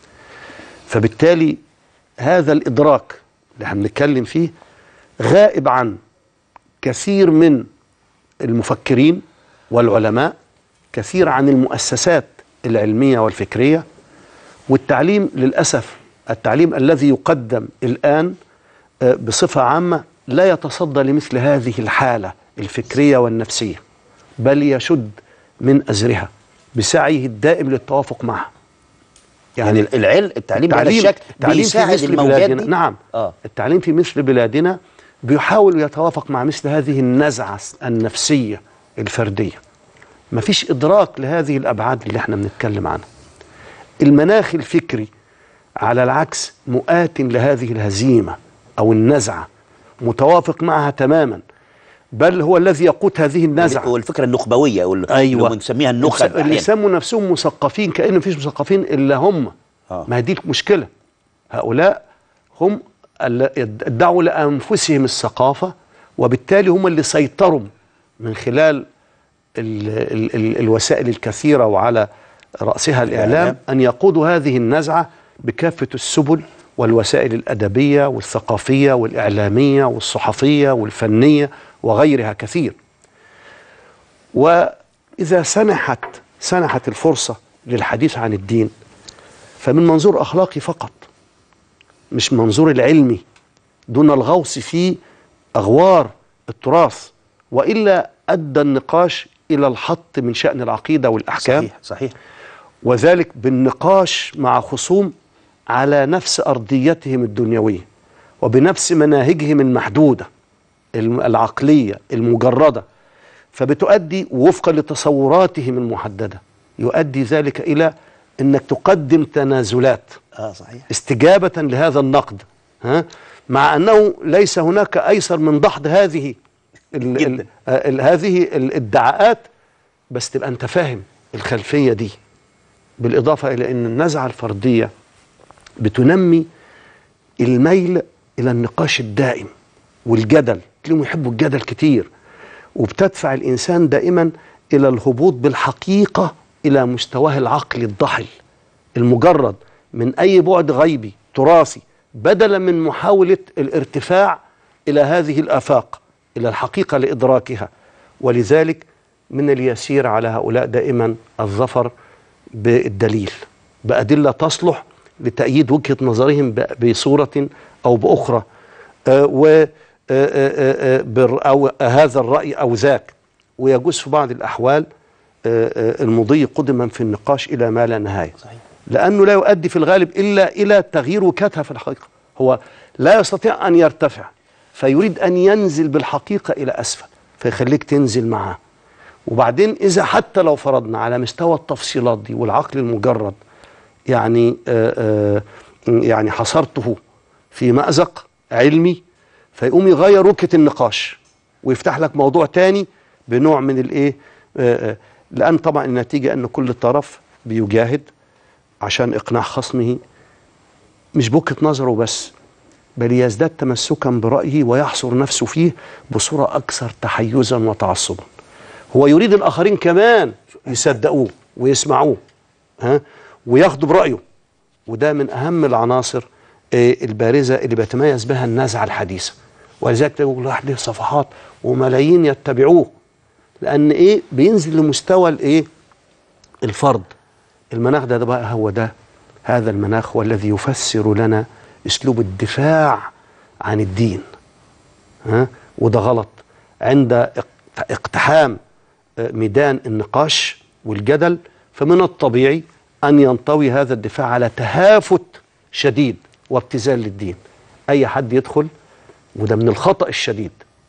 [SPEAKER 2] فبالتالي هذا الإدراك اللي احنا بنتكلم فيه غائب عن كثير من المفكرين والعلماء كثير عن المؤسسات العلمية والفكرية والتعليم للأسف التعليم الذي يقدم الآن آه، بصفة عامة لا يتصدى لمثل هذه الحالة الفكرية والنفسية بل يشد من أزرها بسعيه الدائم للتوافق معها
[SPEAKER 1] يعني العلم التعليم بهذا الشكل
[SPEAKER 2] التعليم في
[SPEAKER 1] بيساعد
[SPEAKER 2] مثل
[SPEAKER 1] الموجات
[SPEAKER 2] بلادنا
[SPEAKER 1] دي
[SPEAKER 2] نعم
[SPEAKER 1] اه
[SPEAKER 2] التعليم في مثل بلادنا بيحاول يتوافق مع مثل هذه النزعة النفسية الفردية مفيش إدراك لهذه الأبعاد اللي احنا بنتكلم عنها المناخ الفكري على العكس مؤات لهذه الهزيمة أو النزعة متوافق معها تماما بل هو الذي يقود هذه النزعة
[SPEAKER 1] والفكره النخبويه او اللي
[SPEAKER 2] ايوه
[SPEAKER 1] بنسميها النخب
[SPEAKER 2] اللي
[SPEAKER 1] أحياناً.
[SPEAKER 2] يسموا نفسهم مثقفين كأن مفيش مثقفين الا هم
[SPEAKER 1] آه.
[SPEAKER 2] ما هي دي المشكله هؤلاء هم اللي ادعوا لانفسهم الثقافه وبالتالي هم اللي سيطروا من خلال ال ال ال الوسائل الكثيره وعلى راسها الاعلام
[SPEAKER 1] الإعلام.
[SPEAKER 2] ان يقودوا هذه النزعه بكافه السبل والوسائل الادبيه والثقافيه والاعلاميه والصحفيه والفنيه وغيرها كثير وإذا سنحت سنحت الفرصة للحديث عن الدين فمن منظور أخلاقي فقط مش منظور العلمي دون الغوص في أغوار التراث وإلا أدى النقاش إلى الحط من شأن العقيدة والأحكام
[SPEAKER 1] صحيح صحيح
[SPEAKER 2] وذلك بالنقاش مع خصوم على نفس أرضيتهم الدنيوية وبنفس مناهجهم المحدودة الم- العقلية المجردة فبتؤدي وفقا لتصوراتهم المحددة يؤدي ذلك إلى أنك تقدم تنازلات
[SPEAKER 1] اه صحيح
[SPEAKER 2] استجابة لهذا النقد ها مع أنه ليس هناك أيسر من دحض هذه ال
[SPEAKER 1] جداً.
[SPEAKER 2] ال ال هذه الادعاءات بس تبقى أنت فاهم الخلفية دي بالإضافة إلى أن النزعة الفردية بتنمي الميل إلى النقاش الدائم والجدل تلاقيهم يحبوا الجدل كتير وبتدفع الإنسان دائما إلى الهبوط بالحقيقة إلى مستواه العقلي الضحل المجرد من أي بعد غيبي تراثي بدلا من محاولة الارتفاع إلى هذه الآفاق إلى الحقيقة لإدراكها ولذلك من اليسير على هؤلاء دائما الظفر بالدليل بأدلة تصلح لتأييد وجهة نظرهم ب- بصورة أو بأخرى آه، و آه، آه، آه، بر- أو هذا الرأي أو ذاك ويجوز في بعض الأحوال آه، آه، المضي قدما في النقاش إلى ما لا نهاية
[SPEAKER 1] صحيح.
[SPEAKER 2] لأنه لا يؤدي في الغالب إلا إلى تغيير وجهتها في الحقيقة هو لا يستطيع أن يرتفع فيريد أن ينزل بالحقيقة إلى أسفل فيخليك تنزل معاه وبعدين إذا حتى لو فرضنا على مستوى التفصيلات دي والعقل المجرد يعني آآ آآ يعني حصرته في مأزق علمي فيقوم يغير وجهة النقاش ويفتح لك موضوع تاني بنوع من الايه آه، آه، لأن طبعا النتيجة أن كل طرف بيجاهد عشان إقناع خصمه مش بوجهة نظره بس بل يزداد تمسكا برأيه ويحصر نفسه فيه بصورة أكثر تحيزا وتعصبا هو يريد الآخرين كمان يصدقوه ويسمعوه ها وياخدوا برأيه وده من أهم العناصر آه، البارزة اللي بيتميز بها النزعة الحديثة ولذلك تقول الواحد له صفحات وملايين يتبعوه لأن إيه بينزل لمستوى الإيه الفرد المناخ ده, ده بقى هو ده هذا المناخ هو الذي يفسر لنا اسلوب الدفاع عن الدين ها وده غلط عند اق- اقتحام آه، ميدان النقاش والجدل فمن الطبيعي ان ينطوي هذا الدفاع على تهافت شديد وابتذال للدين اي حد يدخل وده من الخطا الشديد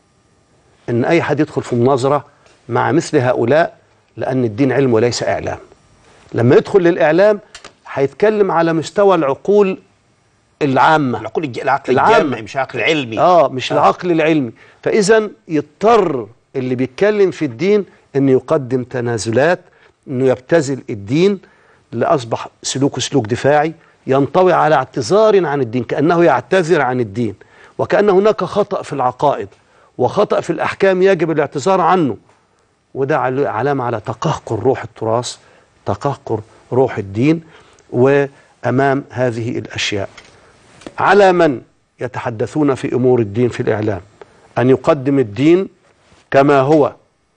[SPEAKER 2] ان اي حد يدخل في مناظره مع مثل هؤلاء لان الدين علم وليس اعلام لما يدخل للاعلام هيتكلم على مستوى العقول العامه
[SPEAKER 1] العقول الج- العقل
[SPEAKER 2] العامة.
[SPEAKER 1] الجامعي مش عقل علمي
[SPEAKER 2] اه مش العقل العلمي فاذا يضطر اللي بيتكلم في الدين انه يقدم تنازلات انه يبتذل الدين لاصبح سلوكه سلوك دفاعي ينطوي على اعتذار عن الدين كانه يعتذر عن الدين وكان هناك خطا في العقائد وخطا في الاحكام يجب الاعتذار عنه وده عل- علامه على تقهقر روح التراث تقهقر روح الدين وامام هذه الاشياء على من يتحدثون في امور الدين في الاعلام ان يقدم الدين كما هو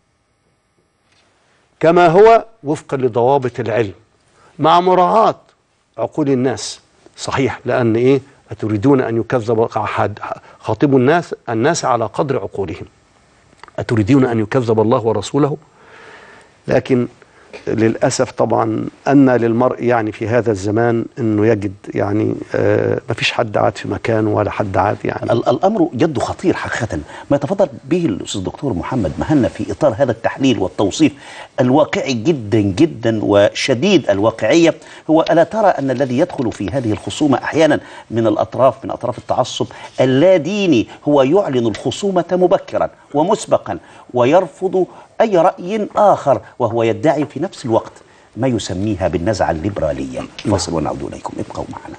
[SPEAKER 2] كما هو وفقا لضوابط العلم مع مراعاة عقول الناس صحيح لأن إيه أتريدون أن يكذب أحد خاطبوا الناس الناس على قدر عقولهم أتريدون أن يكذب الله ورسوله لكن للأسف طبعا أن للمرء يعني في هذا الزمان أنه يجد يعني آه ما فيش حد عاد في مكانه ولا حد عاد يعني
[SPEAKER 1] ال- الامر جد خطير حقيقه ما يتفضل به الاستاذ الدكتور محمد مهنا في اطار هذا التحليل والتوصيف الواقعي جدا جدا وشديد الواقعيه هو الا ترى ان الذي يدخل في هذه الخصومه احيانا من الاطراف من اطراف التعصب اللا ديني هو يعلن الخصومه مبكرا ومسبقا ويرفض اي راي اخر وهو يدعي في نفس الوقت ما يسميها بالنزعه الليبراليه فاصل ونعود اليكم ابقوا معنا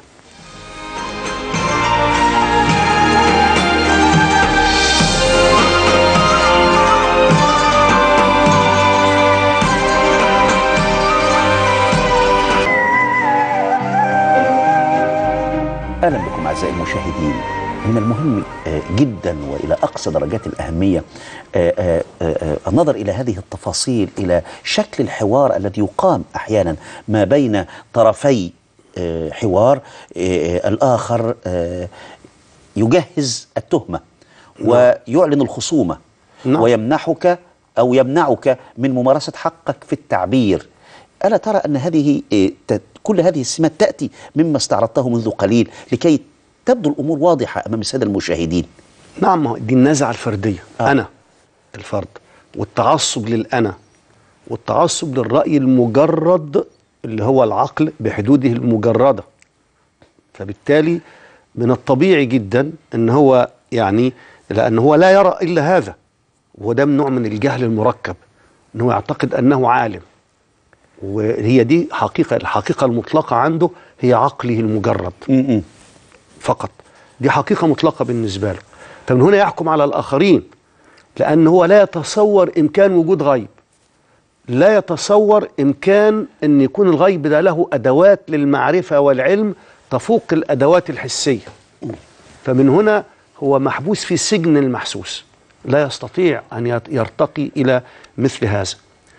[SPEAKER 1] اهلا بكم اعزائي المشاهدين من المهم آه، جدا والى اقصى درجات الاهميه آه، آه، آه، آه، النظر الى هذه التفاصيل الى شكل الحوار الذي يقام احيانا ما بين طرفي آه، حوار آه، الاخر آه، يجهز التهمه ويعلن الخصومه
[SPEAKER 2] نعم.
[SPEAKER 1] ويمنحك أو يمنعك من ممارسة حقك في التعبير ألا ترى أن هذه إيه، ت- كل هذه السمات تأتي مما استعرضته منذ قليل لكي تبدو الأمور واضحة أمام السادة المشاهدين
[SPEAKER 2] نعم ما هو دي النزعة الفردية
[SPEAKER 1] آه.
[SPEAKER 2] آه. أنا الفرد والتعصب للأنا والتعصب للرأي المجرد اللي هو العقل بحدوده المجردة فبالتالي من الطبيعي جدا ان هو يعني لان هو لا يرى الا هذا وده من نوع من الجهل المركب ان هو يعتقد انه عالم وهي دي حقيقه الحقيقه المطلقه عنده هي عقله المجرد
[SPEAKER 1] م-م.
[SPEAKER 2] فقط دي حقيقة مطلقة بالنسبة له فمن هنا يحكم على الآخرين لأن هو لا يتصور إمكان وجود غيب لا يتصور إمكان أن يكون الغيب ده له أدوات للمعرفة والعلم تفوق الأدوات الحسية فمن هنا هو محبوس في سجن المحسوس لا يستطيع أن يت- يرتقي إلى مثل هذا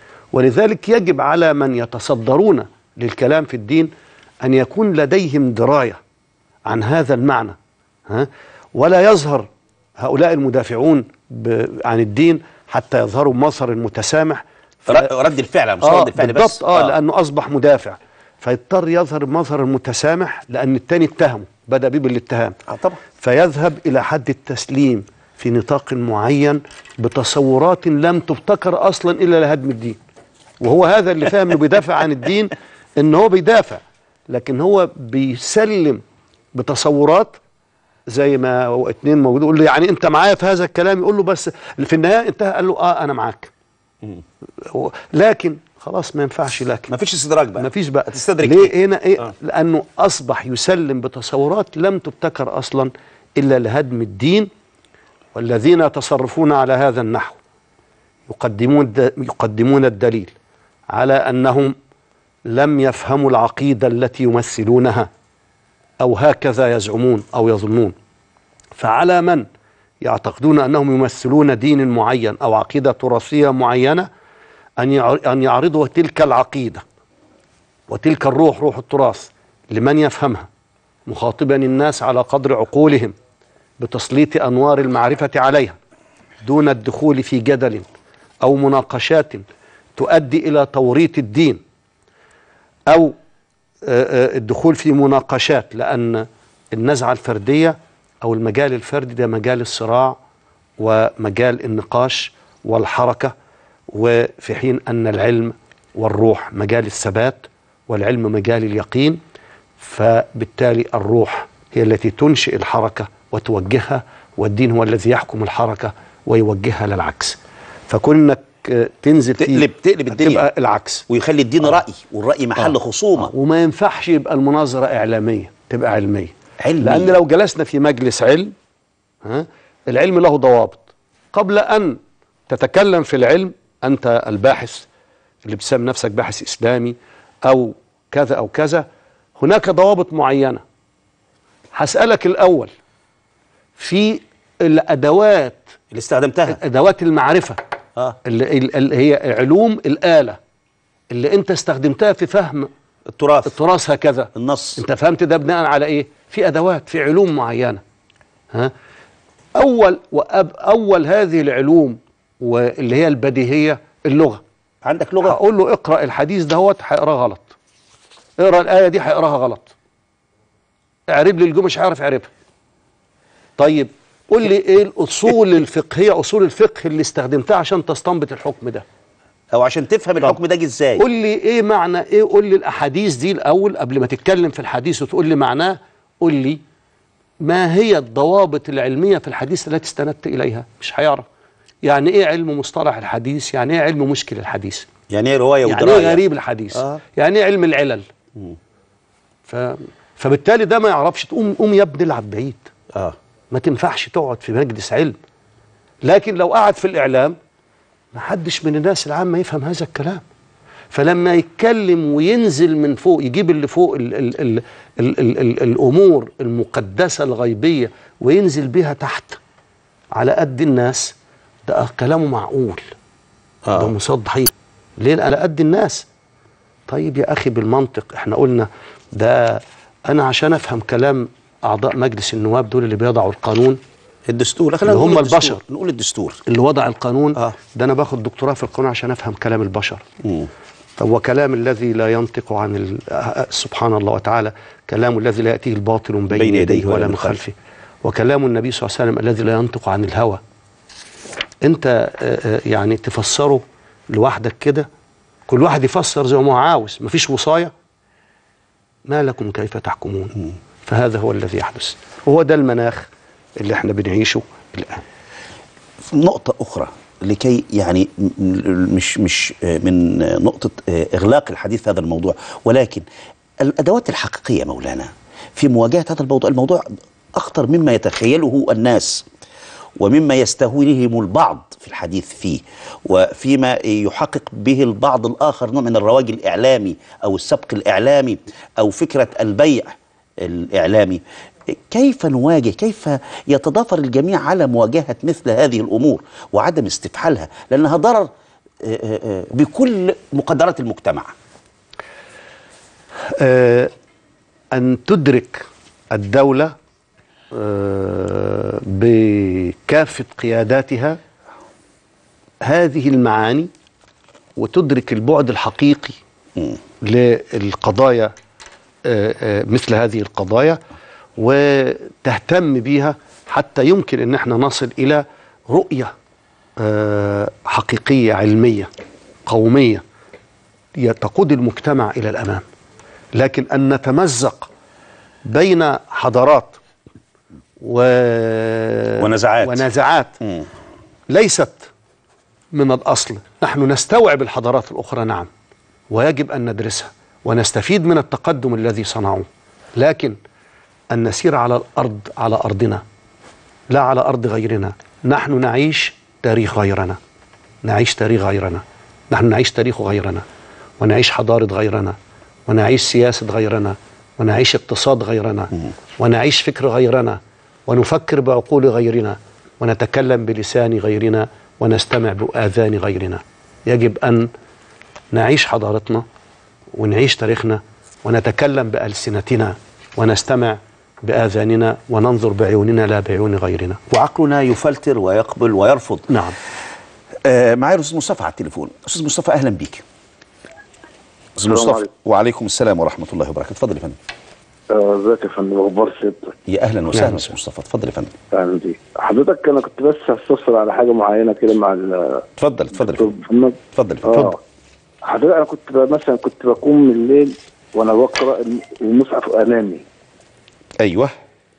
[SPEAKER 2] ولذلك يجب على من يتصدرون للكلام في الدين أن يكون لديهم دراية عن هذا المعنى ها؟ ولا يظهر هؤلاء المدافعون ب... عن الدين حتى يظهروا مظهر المتسامح ف...
[SPEAKER 1] ر- رد الفعل مش
[SPEAKER 2] آه
[SPEAKER 1] رد الفعل
[SPEAKER 2] بالضبط
[SPEAKER 1] بس
[SPEAKER 2] آه, لأنه أصبح مدافع فيضطر يظهر مظهر المتسامح لأن التاني اتهمه بدأ بيه بالاتهام
[SPEAKER 1] آه طبعا
[SPEAKER 2] فيذهب إلى حد التسليم في نطاق معين بتصورات لم تبتكر أصلا إلا لهدم الدين وهو هذا اللي فاهم انه بيدافع عن الدين ان هو بيدافع لكن هو بيسلم بتصورات زي ما هو اتنين موجودين يقول له يعني انت معايا في هذا الكلام يقول له بس في النهايه انتهى قال له اه انا معاك هو- لكن خلاص ما ينفعش لكن
[SPEAKER 1] ما فيش استدراك بقى
[SPEAKER 2] ما فيش بقى
[SPEAKER 1] هتستدرك
[SPEAKER 2] ليه
[SPEAKER 1] إيه؟
[SPEAKER 2] هنا ايه
[SPEAKER 1] آه.
[SPEAKER 2] آه. لانه اصبح يسلم بتصورات لم تبتكر اصلا الا لهدم الدين والذين يتصرفون على هذا النحو يقدمون الد- يقدمون الدليل على انهم لم يفهموا العقيده التي يمثلونها او هكذا يزعمون او يظنون فعلى من يعتقدون انهم يمثلون دين معين او عقيده تراثيه معينه ان يعر- ان يعرضوا تلك العقيده وتلك الروح روح التراث لمن يفهمها مخاطبا الناس على قدر عقولهم بتسليط انوار المعرفه عليها دون الدخول في جدل او مناقشات تؤدي الى توريط الدين او آه، آه، الدخول في مناقشات لان النزعه الفرديه او المجال الفردي ده مجال الصراع ومجال النقاش والحركه وفي حين ان العلم والروح مجال الثبات والعلم مجال اليقين فبالتالي الروح هي التي تنشئ الحركه وتوجهها والدين هو الذي يحكم الحركه ويوجهها للعكس فكونك آه، تنزل في
[SPEAKER 1] تقلب- تقلب الدنيا.
[SPEAKER 2] تبقى العكس
[SPEAKER 1] ويخلي الدين رأي والرأي محل خصومة
[SPEAKER 2] وما ينفعش يبقى المناظرة إعلامية تبقى علمية
[SPEAKER 1] علمية.
[SPEAKER 2] لأن لو جلسنا في مجلس علم ها العلم له ضوابط قبل أن تتكلم في العلم أنت الباحث اللي بتسمي نفسك باحث إسلامي أو كذا أو كذا هناك ضوابط معينة هسألك الأول في الأدوات
[SPEAKER 1] اللي استخدمتها
[SPEAKER 2] أدوات المعرفة
[SPEAKER 1] اه
[SPEAKER 2] اللي, اللي هي علوم الآلة اللي أنت استخدمتها في فهم
[SPEAKER 1] التراث
[SPEAKER 2] التراث هكذا
[SPEAKER 1] النص
[SPEAKER 2] انت فهمت ده بناء على ايه في ادوات في علوم معينه ها اول وأب اول هذه العلوم واللي هي البديهيه اللغه
[SPEAKER 1] عندك لغة
[SPEAKER 2] هقول له اقرا الحديث دهوت هيقراه غلط اقرا الايه دي هيقراها غلط اعرب لي الجمله مش هيعرف يعربها طيب قول لي ايه الاصول الفقهيه اصول الفقه اللي استخدمتها عشان تستنبط الحكم ده
[SPEAKER 1] او عشان تفهم الحكم ده جه ازاي
[SPEAKER 2] قول لي ايه معنى ايه قول لي الاحاديث دي الاول قبل ما تتكلم في الحديث وتقول لي معناه قول لي ما هي الضوابط العلميه في الحديث التي استندت اليها مش هيعرف يعني ايه علم مصطلح الحديث يعني ايه علم مشكل الحديث
[SPEAKER 1] يعني ايه رواية
[SPEAKER 2] يعني
[SPEAKER 1] ودراية
[SPEAKER 2] ايه غريب الحديث
[SPEAKER 1] آه.
[SPEAKER 2] يعني ايه علم العلل ف... فبالتالي ده ما يعرفش تقوم قوم يا ابني العب بعيد
[SPEAKER 1] اه
[SPEAKER 2] ما تنفعش تقعد في مجلس علم لكن لو قعد في الإعلام ما حدش من الناس العامة يفهم هذا الكلام فلما يتكلم وينزل من فوق يجيب اللي فوق ال ال ال ال ال ال الأمور المقدسة الغيبية وينزل بها تحت على قد الناس ده كلامه معقول ده
[SPEAKER 1] اه
[SPEAKER 2] مصدحين ليه على قد الناس طيب يا اخي بالمنطق احنا قلنا ده انا عشان افهم كلام اعضاء مجلس النواب دول اللي بيضعوا القانون
[SPEAKER 1] الدستور خلينا
[SPEAKER 2] اللي
[SPEAKER 1] نقول
[SPEAKER 2] هم
[SPEAKER 1] الدستور.
[SPEAKER 2] البشر.
[SPEAKER 1] نقول الدستور
[SPEAKER 2] اللي وضع القانون
[SPEAKER 1] آه.
[SPEAKER 2] ده انا باخد دكتوراه في القانون عشان افهم كلام البشر
[SPEAKER 1] مم.
[SPEAKER 2] هو كلام الذي لا ينطق عن ال- آه، سبحان الله وتعالى كلام الذي لا يأتيه الباطل من بين,
[SPEAKER 1] بين يديه
[SPEAKER 2] يديه
[SPEAKER 1] ولا
[SPEAKER 2] ولا
[SPEAKER 1] من
[SPEAKER 2] من خلفه وكلام النبي صلى الله عليه وسلم الذي لا ينطق عن الهوى انت آه، آه، يعني تفسره لوحدك كده كل واحد يفسر زي ما هو عاوز مفيش وصاية ما لكم كيف تحكمون فهذا هو الذي يحدث وهو ده المناخ اللي احنا بنعيشه الآن
[SPEAKER 1] نقطة أخرى لكي يعني م- م- مش مش آه، من آه، نقطة آه، إغلاق الحديث في هذا الموضوع ولكن الأدوات الحقيقية مولانا في مواجهة هذا الموضوع الموضوع أخطر مما يتخيله الناس ومما يستهويه البعض في الحديث فيه وفيما يحقق به البعض الآخر نوع من الرواج الإعلامي أو السبق الإعلامي أو فكرة البيع الإعلامي كيف نواجه كيف يتضافر الجميع على مواجهة مثل هذه الأمور وعدم استفحالها لأنها ضرر آه، آه، آه، بكل مقدرات المجتمع
[SPEAKER 2] آه، أن تدرك الدولة آه، بكافة قياداتها هذه المعاني وتدرك البعد الحقيقي للقضايا آه، آه، مثل هذه القضايا وتهتم بها حتى يمكن ان احنا نصل الى رؤيه آه، حقيقيه علميه قوميه تقود المجتمع الى الامام لكن ان نتمزق بين حضارات و...
[SPEAKER 1] ونزعات.
[SPEAKER 2] ونزعات
[SPEAKER 1] مم.
[SPEAKER 2] ليست من الأصل نحن نستوعب الحضارات الأخرى نعم ويجب أن ندرسها ونستفيد من التقدم الذي صنعوه لكن أن نسير على الأرض على أرضنا لا على أرض غيرنا نحن نعيش تاريخ غيرنا نعيش تاريخ غيرنا نحن نعيش تاريخ غيرنا ونعيش حضارة غيرنا ونعيش سياسة غيرنا ونعيش اقتصاد غيرنا ونعيش فكر غيرنا ونفكر بعقول غيرنا ونتكلم بلسان غيرنا ونستمع بآذان غيرنا يجب أن نعيش حضارتنا ونعيش تاريخنا ونتكلم بألسنتنا ونستمع بآذاننا وننظر بعيوننا لا بعيون غيرنا
[SPEAKER 1] وعقلنا يفلتر ويقبل ويرفض
[SPEAKER 2] نعم
[SPEAKER 1] آه معايا الاستاذ مصطفى على التليفون استاذ مصطفى اهلا بيك استاذ
[SPEAKER 4] السلام
[SPEAKER 1] مصطفى
[SPEAKER 4] عليكم.
[SPEAKER 1] وعليكم السلام ورحمه الله وبركاته اتفضل يا فندم
[SPEAKER 4] آه، ازيك يا فندم اخبار سيادتك
[SPEAKER 1] يا اهلا وسهلا
[SPEAKER 2] أهلاً.
[SPEAKER 1] استاذ مصطفى اتفضل يا فندم
[SPEAKER 4] اهلا بيك حضرتك انا كنت بس هستفسر على حاجه معينه كده مع ال-
[SPEAKER 1] اتفضل اتفضل يا
[SPEAKER 4] الدكتور
[SPEAKER 1] فندم
[SPEAKER 4] محمد
[SPEAKER 1] اتفضل يا فندم
[SPEAKER 4] اه حضرتك انا كنت ب- مثلا كنت بقوم من الليل وانا بقرا المصحف امامي
[SPEAKER 1] ايوه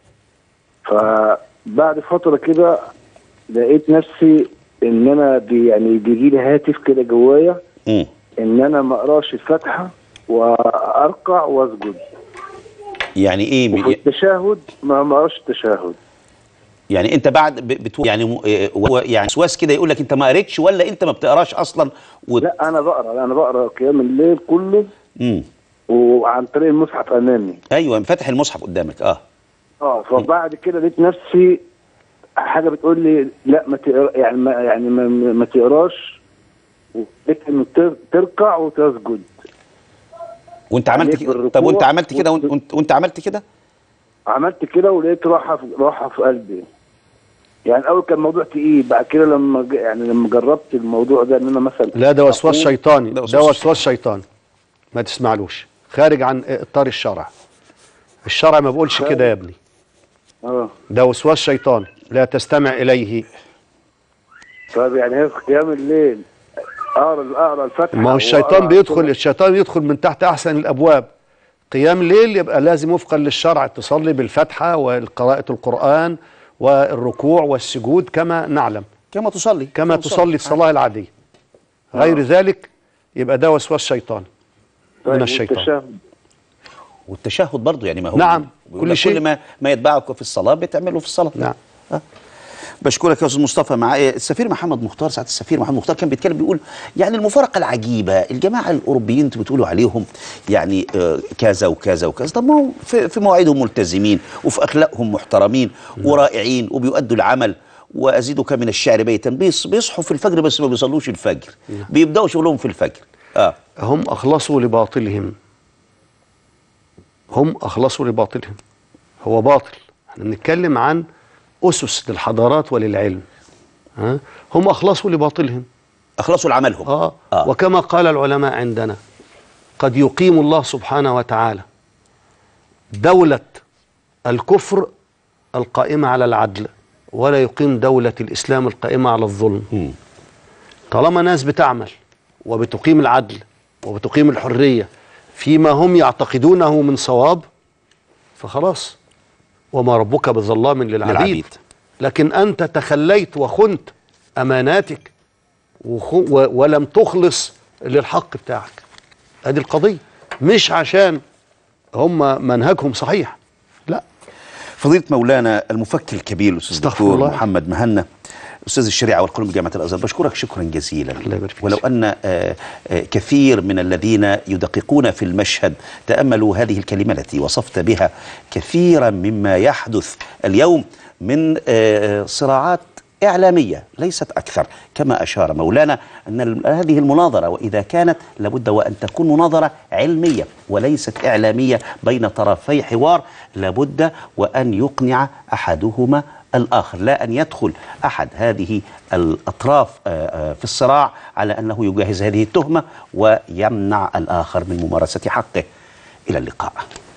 [SPEAKER 4] فبعد فتره كده لقيت نفسي ان انا بي يعني بيجي لي هاتف كده جوايا
[SPEAKER 1] مم.
[SPEAKER 4] ان انا ما اقراش الفاتحه واركع واسجد
[SPEAKER 1] يعني ايه
[SPEAKER 4] وفي التشهد ما ما اقراش التشهد
[SPEAKER 1] يعني انت بعد ب- بتو يعني م- آه، و- يعني وسواس كده يقول لك انت ما قريتش ولا انت ما بتقراش اصلا و...
[SPEAKER 4] لا انا بقرا انا بقرا قيام الليل كله
[SPEAKER 1] مم.
[SPEAKER 4] وعن طريق المصحف امامي
[SPEAKER 1] ايوه فاتح المصحف قدامك اه
[SPEAKER 4] اه فبعد كده لقيت نفسي حاجه بتقول لي لا ما تقرا يعني ما يعني ما, ما ما تقراش ولقيت انه تر- تركع وتسجد
[SPEAKER 1] وانت عملت
[SPEAKER 4] عليك
[SPEAKER 1] كده
[SPEAKER 4] بالركوع
[SPEAKER 1] طب وانت عملت كده وانت,
[SPEAKER 4] وال-
[SPEAKER 1] وانت, وانت عملت كده
[SPEAKER 4] عملت كده ولقيت راحه في راحه في قلبي يعني الاول كان موضوع تقيل بعد كده لما ج- يعني لما جربت الموضوع ده ان انا مثلا
[SPEAKER 2] لا ده وسواس
[SPEAKER 4] أقوم-
[SPEAKER 2] شيطاني
[SPEAKER 1] ده وسواس
[SPEAKER 2] ده وسواس شيطاني ما تسمعلوش خارج عن اطار الشرع الشرع ما بيقولش كده يا ابني
[SPEAKER 4] اه
[SPEAKER 2] ده وسواس شيطاني لا تستمع اليه
[SPEAKER 4] طيب يعني هي في قيام الليل اقرا اقرا الفاتحه
[SPEAKER 2] ما هو الشيطان
[SPEAKER 4] وأقرأ
[SPEAKER 2] بيدخل الشيطان يدخل من تحت احسن الابواب قيام ليل يبقى لازم وفقا للشرع تصلي بالفاتحه وقراءه القران والركوع والسجود كما نعلم
[SPEAKER 1] كما تصلي
[SPEAKER 2] كما تصلي الصلاه العاديه غير ذلك يبقى ده وسواس شيطان
[SPEAKER 4] طيب
[SPEAKER 2] من الشيطان.
[SPEAKER 4] والتشهد؟
[SPEAKER 1] والتشهد برضه يعني ما هو
[SPEAKER 2] نعم،
[SPEAKER 1] بيقول
[SPEAKER 2] كل
[SPEAKER 1] لك
[SPEAKER 2] شيء.
[SPEAKER 1] كل ما ما يتبعك في الصلاه بتعمله في الصلاه
[SPEAKER 2] نعم.
[SPEAKER 1] آه. بشكرك يا استاذ مصطفى معايا السفير محمد مختار ساعه السفير محمد مختار كان بيتكلم بيقول يعني المفارقه العجيبه الجماعه الاوروبيين انتوا بتقولوا عليهم يعني آه، كذا وكذا وكذا طب ما هو في, في مواعيدهم ملتزمين وفي اخلاقهم محترمين ورائعين وبيؤدوا العمل وازيدك من الشعر بيتا بيص- بيصحوا في الفجر بس ما بيصلوش الفجر بيبداوا شغلهم في الفجر اه
[SPEAKER 2] هم أخلصوا لباطلهم هم أخلصوا لباطلهم هو باطل احنا بنتكلم عن أسس للحضارات وللعلم ها؟ هم أخلصوا لباطلهم
[SPEAKER 1] اخلصوا لعملهم
[SPEAKER 2] آه.
[SPEAKER 1] آه.
[SPEAKER 2] وكما قال العلماء عندنا قد يقيم الله سبحانه وتعالى دولة الكفر القائمة على العدل ولا يقيم دولة الإسلام القائمة على الظلم
[SPEAKER 1] مم.
[SPEAKER 2] طالما ناس بتعمل وبتقيم العدل وبتقيم الحرية فيما هم يعتقدونه من صواب فخلاص وما ربك بظلام للعبيد,
[SPEAKER 1] للعبيد.
[SPEAKER 2] لكن أنت تخليت وخنت أماناتك وخ... و... ولم تخلص للحق بتاعك ادي القضية مش عشان هم منهجهم صحيح لا
[SPEAKER 1] فضيلة مولانا المفكر الكبير الأستاذ
[SPEAKER 2] استغفر
[SPEAKER 1] الدكتور
[SPEAKER 2] الله.
[SPEAKER 1] محمد مهنا أستاذ الشريعة والقانون بجامعة الأزهر بشكرك شكرا جزيلا
[SPEAKER 2] الله يبارك فيك.
[SPEAKER 1] ولو أن آه، آه، كثير من الذين يدققون في المشهد تأملوا هذه الكلمة التي وصفت بها كثيرا مما يحدث اليوم من آه، صراعات إعلامية ليست أكثر كما أشار مولانا أن ال- هذه المناظرة وإذا كانت لابد وأن تكون مناظرة علمية وليست إعلامية بين طرفي حوار لابد وأن يقنع أحدهما الآخر لا أن يدخل أحد هذه الأطراف آه، آه، في الصراع على أنه يجهز هذه التهمة ويمنع الآخر من ممارسة حقه إلى اللقاء